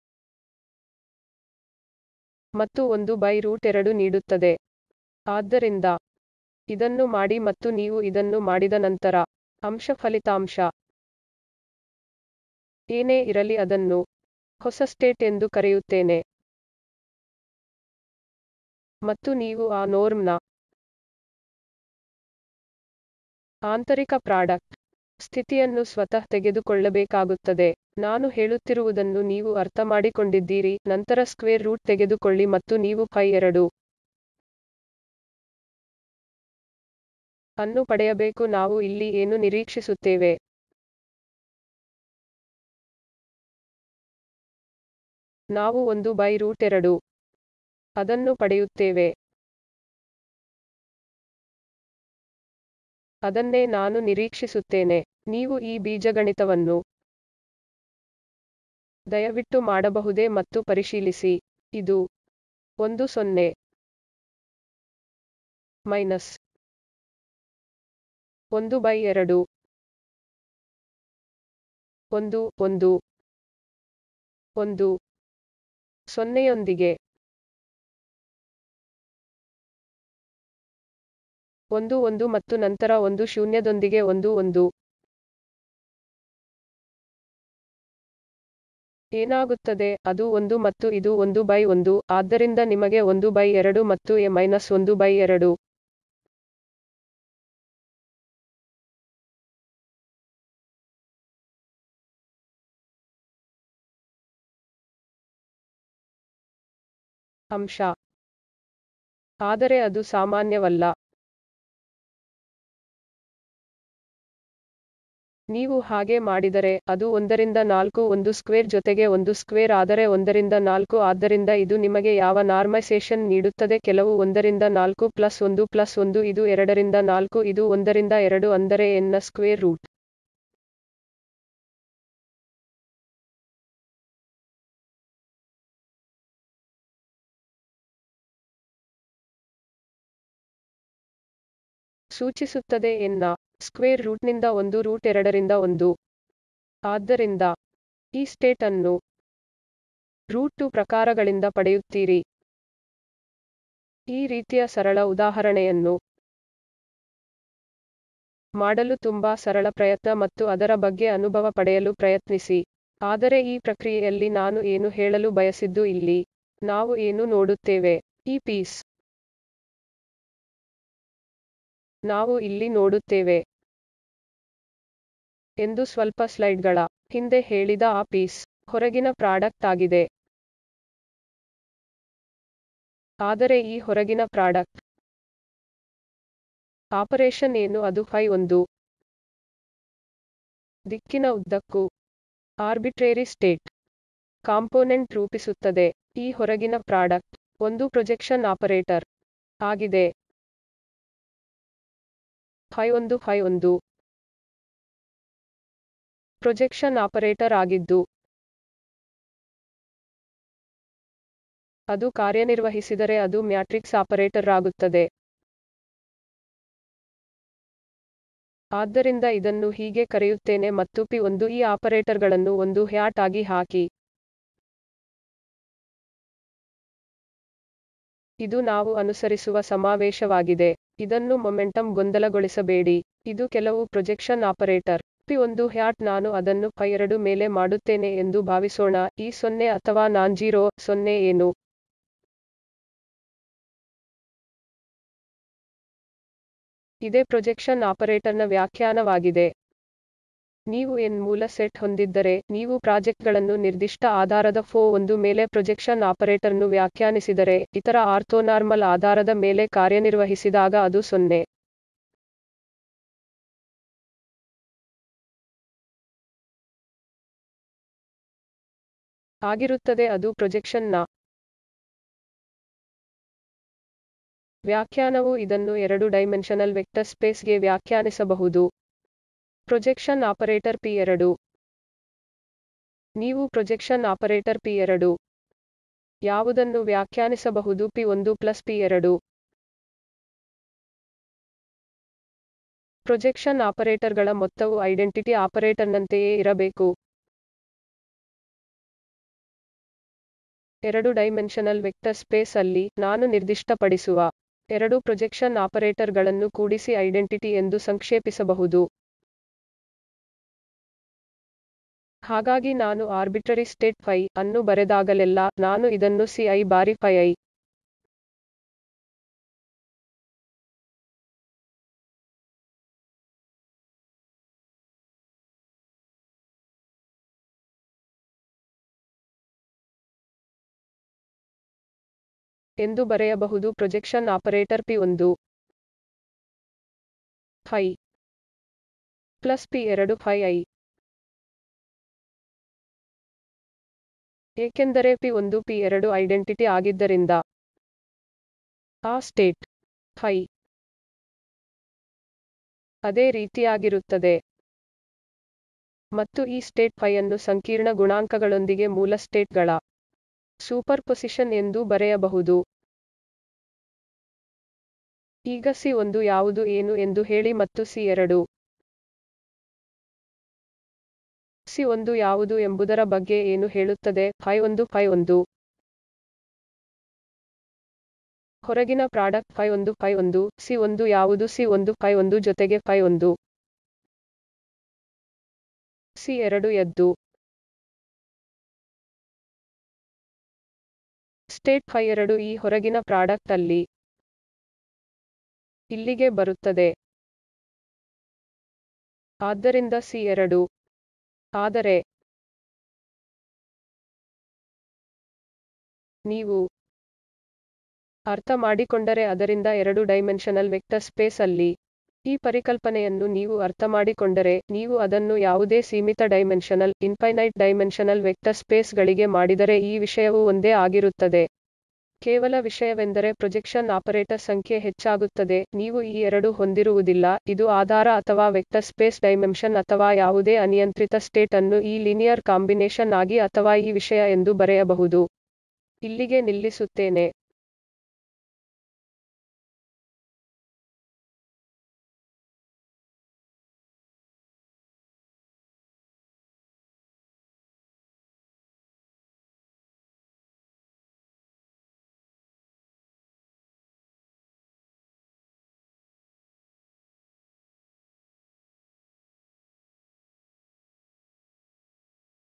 ಮತ್ತು ಒಂದು ಬೈ ರೂಟ್ ಎರಡು ನೀಡುತ್ತದೆ ಆದ್ದರಿಂದ ಇದನ್ನು ಮಾಡಿ ಮತ್ತು ನೀವು ಇದನ್ನು ಮಾಡಿದ ನಂತರ ಅಂಶ ಫಲಿತಾಂಶ ಏನೇ ಇರಲಿ ಅದನ್ನು ಹೊಸ ಸ್ಟೇಟ್ ಎಂದು ಕರೆಯುತ್ತೇನೆ ಮತ್ತು ನೀವು ಆ ನೋರ್ಮ್ನ ಆಂತರಿಕ ಪ್ರಾಡಕ್ಟ್ ಸ್ಥಿತಿಯನ್ನು ಸ್ವತಃ ತೆಗೆದುಕೊಳ್ಳಬೇಕಾಗುತ್ತದೆ ನಾನು ಹೇಳುತ್ತಿರುವುದನ್ನು ನೀವು ಅರ್ಥಮಾಡಿಕೊಂಡಿದ್ದೀರಿ ನಂತರ ಸ್ಕ್ವೇರ್ ರೂಟ್ ತೆಗೆದುಕೊಳ್ಳಿ ಮತ್ತು ನೀವು ಫೈ ಎರಡು ಅನ್ನು ಪಡೆಯಬೇಕು ನಾವು ಇಲ್ಲಿ ಏನು ನಿರೀಕ್ಷಿಸುತ್ತೇವೆ ನಾವು ಒಂದು ಬೈ ರೂಟ್ ಎರಡು ಅದನ್ನು ಪಡೆಯುತ್ತೇವೆ ಅದನ್ನೇ ನಾನು ನಿರೀಕ್ಷಿಸುತ್ತೇನೆ. ನೀವು ಈ ಬೀಜಗಣಿತವನ್ನು ದಯವಿಟ್ಟು ಮಾಡಬಹುದೇ ಮತ್ತು ಪರಿಶೀಲಿಸಿ. ಇದು ಒಂದು ಸೊನ್ನೆ ಮೈನಸ್ ಒಂದು ಬೈ ಎರಡು ಒಂದು ಒಂದು ಒಂದು ಸೊನ್ನೆಯೊಂದಿಗೆ ಒಂದು ಒಂದು ಮತ್ತು ನಂತರ ಒಂದು ಶೂನ್ಯದೊಂದಿಗೆ ಒಂದು ಒಂದು ಏನಾಗುತ್ತದೆ ಅದು ಒಂದು ಮತ್ತು ಇದು ಒಂದು ಬೈ ಒಂದು ಆದ್ದರಿಂದ ನಿಮಗೆ ಒಂದು ಬೈ ಎರಡು ಮತ್ತು ಎ ಮೈನಸ್ ಒಂದು ಬೈ ಎರಡು ಅಂಶ ಆದರೆ ಅದು ಸಾಮಾನ್ಯವಲ್ಲ ನೀವು ಹಾಗೆ ಮಾಡಿದರೆ ಅದು ಒಂದರಿಂದ ನಾಲ್ಕು ಒಂದು ಸ್ಕ್ವೇರ್ ಜೊತೆಗೆ ಒಂದು ಸ್ಕ್ವೇರ್ ಆದರೆ ಒಂದರಿಂದ ನಾಲ್ಕು ಆದ್ದರಿಂದ ಇದು ನಿಮಗೆ ಯಾವ ನಾರ್ಮೈಸೇಷನ್ ನೀಡುತ್ತದೆ ಕೆಲವು ಒಂದರಿಂದ ನಾಲ್ಕು ಪ್ಲಸ್ ಒಂದು ಪ್ಲಸ್ ಒಂದು ಇದು ಎರಡರಿಂದ ನಾಲ್ಕು ಇದು ಒಂದರಿಂದ ಎರಡು ಅಂದರೆ ಎನ್ ನ ಸ್ಕ್ವೇರ್ ರೂಟ್ ಸೂಚಿಸುತ್ತದೆ ಎನ್ ನ ಸ್ಕ್ವೇರ್ ರೂಟ್ನಿಂದ ಒಂದು ರೂಟ್ ಎರಡರಿಂದ ಒಂದು ಆದ್ದರಿಂದ ಈ ಸ್ಟೇಟ್ ಅನ್ನು ರೂಟ್ ಟು ಪ್ರಕಾರಗಳಿಂದ ಪಡೆಯುತ್ತೀರಿ ಈ ರೀತಿಯ ಸರಳ ಉದಾಹರಣೆಯನ್ನು ಮಾಡಲು ತುಂಬಾ ಸರಳ ಪ್ರಯತ್ನ ಮತ್ತು ಅದರ ಬಗ್ಗೆ ಅನುಭವ ಪಡೆಯಲು ಪ್ರಯತ್ನಿಸಿ ಆದರೆ ಈ ಪ್ರಕ್ರಿಯೆಯಲ್ಲಿ ನಾನು ಏನು ಹೇಳಲು ಬಯಸಿದ್ದು ಇಲ್ಲಿ ನಾವು ಏನು ನೋಡುತ್ತೇವೆ ಈ ಪೀಸ್ ನಾವು ಇಲ್ಲಿ ನೋಡುತ್ತೇವೆ ಎಂದು ಸ್ವಲ್ಪ ಸ್ಲೈಡ್ಗಳ ಹಿಂದೆ ಹೇಳಿದ ಆ ಪೀಸ್ ಹೊರಗಿನ ಪ್ರಾಡಕ್ಟ್ ಆಗಿದೆ ಆದರೆ ಈ ಹೊರಗಿನ ಪ್ರಾಡಕ್ಟ್ ಆಪರೇಷನ್ ಏನು ಅದು ಫೈ ಒಂದು ದಿಕ್ಕಿನ ಉದ್ದಕ್ಕೂ ಆರ್ಬಿಟ್ರೇರಿ ಸ್ಟೇಟ್ ಕಾಂಪೊನೆಂಟ್ ರೂಪಿಸುತ್ತದೆ ಈ ಹೊರಗಿನ ಪ್ರಾಡಕ್ಟ್ ಒಂದು ಪ್ರೊಜೆಕ್ಷನ್ ಆಪರೇಟರ್ ಆಗಿದೆ ಫೈ ಒಂದು ಫೈ ಒಂದು ಪ್ರೊಜೆಕ್ಷನ್ ಆಪರೇಟರ್ ಆಗಿದ್ದು ಅದು ಕಾರ್ಯನಿರ್ವಹಿಸಿದರೆ ಅದು ಮ್ಯಾಟ್ರಿಕ್ಸ್ ಆಪರೇಟರ್ ಆಗುತ್ತದೆ ಆದ್ದರಿಂದ ಇದನ್ನು ಹೀಗೆ ಕರೆಯುತ್ತೇನೆ ಮತ್ತು ಪಿ ಒಂದು ಈ ಆಪರೇಟರ್ಗಳನ್ನು ಒಂದು ಹ್ಯಾಟ್ ಆಗಿ ಹಾಕಿ ಇದು ನಾವು ಅನುಸರಿಸುವ ಸಮಾವೇಶವಾಗಿದೆ ಇದನ್ನು ಮೊಮೆಂಟಮ್ ಗೊಂದಲಗೊಳಿಸಬೇಡಿ ಇದು ಕೆಲವು ಪ್ರೊಜೆಕ್ಷನ್ ಆಪರೇಟರ್ ಪಿ ಒಂದು ಹ್ಯಾಟ್ ನಾನು ಅದನ್ನು ಫೈ ಎರಡು ಮೇಲೆ ಮಾಡುತ್ತೇನೆ ಎಂದು ಭಾವಿಸೋಣ ಈ ಸೊನ್ನೆ ಅಥವಾ ನಾನ್ಜೀರೋ ಸೊನ್ನೆ ಏನು ಇದೇ ಪ್ರೊಜೆಕ್ಷನ್ ಆಪರೇಟರ್ನ ವ್ಯಾಖ್ಯಾನವಾಗಿದೆ ನೀವು ಎನ್ ಮೂಲ ಸೆಟ್ ಹೊಂದಿದ್ದರೆ ನೀವು ಪ್ರಾಜೆಕ್ಟ್ಗಳನ್ನು ನಿರ್ದಿಷ್ಟ ಆಧಾರದ ಫೋ ಒಂದು ಮೇಲೆ ಪ್ರೊಜೆಕ್ಷನ್ ಆಪರೇಟರ್ನು ವ್ಯಾಖ್ಯಾನಿಸಿದರೆ ಇತರ ಆರ್ಥೋನಾರ್ಮಲ್ ಆಧಾರದ ಮೇಲೆ ಕಾರ್ಯನಿರ್ವಹಿಸಿದಾಗ ಅದು ಸೊನ್ನೆ ಆಗಿರುತ್ತದೆ ಅದು ಪ್ರೊಜೆಕ್ಷನ್ನ ವ್ಯಾಖ್ಯಾನವು ಇದನ್ನು ಎರಡು ಡೈಮೆನ್ಷನಲ್ ವೆಕ್ಟರ್ ಸ್ಪೇಸ್ಗೆ ವ್ಯಾಖ್ಯಾನಿಸಬಹುದು ಪ್ರೊಜೆಕ್ಷನ್ ಆಪರೇಟರ್ ಪಿ ಎರಡು ನೀವು ಪ್ರೊಜೆಕ್ಷನ್ ಆಪರೇಟರ್ ಪಿ ಎರಡು ಯಾವುದನ್ನು ವ್ಯಾಖ್ಯಾನಿಸಬಹುದು ಪಿ ಒಂದು ಪ್ಲಸ್ ಪಿ ಎರಡು ಪ್ರೊಜೆಕ್ಷನ್ ಆಪರೇಟರ್ಗಳ ಮೊತ್ತವು ಐಡೆಂಟಿಟಿ ಆಪರೇಟರ್ನಂತೆಯೇ ಇರಬೇಕು ಎರಡು ಡೈಮೆನ್ಷನಲ್ ವೆಕ್ಟರ್ ಸ್ಪೇಸ್ ಅಲ್ಲಿ ನಾನು ನಿರ್ದಿಷ್ಟಪಡಿಸುವ ಎರಡು ಪ್ರೊಜೆಕ್ಷನ್ ಆಪರೇಟರ್ಗಳನ್ನು ಕೂಡಿಸಿ ಐಡೆಂಟಿಟಿ ಎಂದು ಸಂಕ್ಷೇಪಿಸಬಹುದು ಹಾಗಾಗಿ ನಾನು ಆರ್ಬಿಟ್ರರಿ ಸ್ಟೇಟ್ ಫೈ ಅನ್ನು ಬರೆದಾಗಲೆಲ್ಲ ನಾನು ಇದನ್ನು ಸಿ ಐ ಬಾರಿ ಫೈ ಐ ಎಂದು ಬರೆಯಬಹುದು ಪ್ರೊಜೆಕ್ಷನ್ ಆಪರೇಟರ್ ಪಿ ಒಂದು ಫೈ ಪ್ಲಸ್ ಪಿ ಎರಡು ಫೈ ಐ ಏಕೆಂದರೆ ಪಿ ಒಂದು ಪಿ ಎರಡು ಐಡೆಂಟಿಟಿ ಆಗಿದ್ದರಿಂದ ಆ ಸ್ಟೇಟ್ ಫೈ ಅದೇ ರೀತಿಯಾಗಿರುತ್ತದೆ. ಮತ್ತು ಈ ಸ್ಟೇಟ್ ಫೈ ಅನ್ನು ಸಂಕೀರ್ಣ ಗುಣಾಂಕಗಳೊಂದಿಗೆ ಮೂಲ ಸ್ಟೇಟ್ ಗಳ ಸೂಪರ್ಪೊಸಿಷನ್ ಎಂದೂ ಬರೆಯಬಹುದು. ಈಗ ಸಿ ಒಂದು ಯಾವುದು ಏನು ಎಂದು ಹೇಳಿ ಮತ್ತು ಸಿ ಎರಡು ಸಿ ಒಂದು ಯಾವುದು ಎಂಬುದರ ಬಗ್ಗೆ ಏನು ಹೇಳುತ್ತದೆ ಫೈ ಒಂದು ಫೈ ಒಂದು ಹೊರಗಿನ ಪ್ರಾಡಕ್ಟ್ ಫೈ ಒಂದು ಫೈ ಒಂದು ಸಿ ಒಂದು ಯಾವುದು ಸಿ ಒಂದು ಫೈ ಒಂದು ಜೊತೆಗೆ ಫೈ ಒಂದು ಸಿ ಎರಡು ಎದ್ದು ಸ್ಟೇಟ್ ಫೈ ಎರಡು ಈ ಹೊರಗಿನ ಪ್ರಾಡಕ್ಟ್ ಅಲ್ಲಿ ಇಲ್ಲಿಗೆ ಬರುತ್ತದೆ. ಆದ್ದರಿಂದ ಸಿ ಎರಡು ಆದರೆ ನೀವು ಅರ್ಥ ಮಾಡಿಕೊಂಡರೆ ಅದರಿಂದ ಎರಡು ಡೈಮೆನ್ಷನಲ್ ವೆಕ್ಟರ್ ಸ್ಪೇಸ್ ಅಲ್ಲಿ ಈ ಪರಿಕಲ್ಪನೆಯನ್ನು ನೀವು ಅರ್ಥಮಾಡಿಕೊಂಡರೆ ನೀವು ಅದನ್ನು ಯಾವುದೇ ಸೀಮಿತ dimensional infinite dimensional vector space ಗಳಿಗೆ ಮಾಡಿದರೆ ಈ ವಿಷಯವು ಒಂದೇ ಆಗಿರುತ್ತದೆ. ಕೇವಲ ವಿಷಯವೆಂದರೆ ಪ್ರೊಜೆಕ್ಷನ್ ಆಪರೇಟರ್ ಸಂಖ್ಯೆ ಹೆಚ್ಚಾಗುತ್ತದೆ ನೀವು ಈ ಎರಡು ಹೊಂದಿರುವುದಿಲ್ಲ ಇದು ಆಧಾರ ಅಥವಾ ವೆಕ್ಟರ್ ಸ್ಪೇಸ್ ಡೈಮೆನ್ಷನ್ ಅಥವಾ ಯಾವುದೇ ಅನಿಯಂತ್ರಿತ ಸ್ಟೇಟ್ ಅನ್ನು ಈ ಲಿನಿಯರ್ ಕಾಂಬಿನೇಷನ್ ಆಗಿ ಅಥವಾ ಈ ವಿಷಯ ಎಂದು ಬರೆಯಬಹುದು. ಇಲ್ಲಿಗೆ ನಿಲ್ಲಿಸುತ್ತೇನೆ.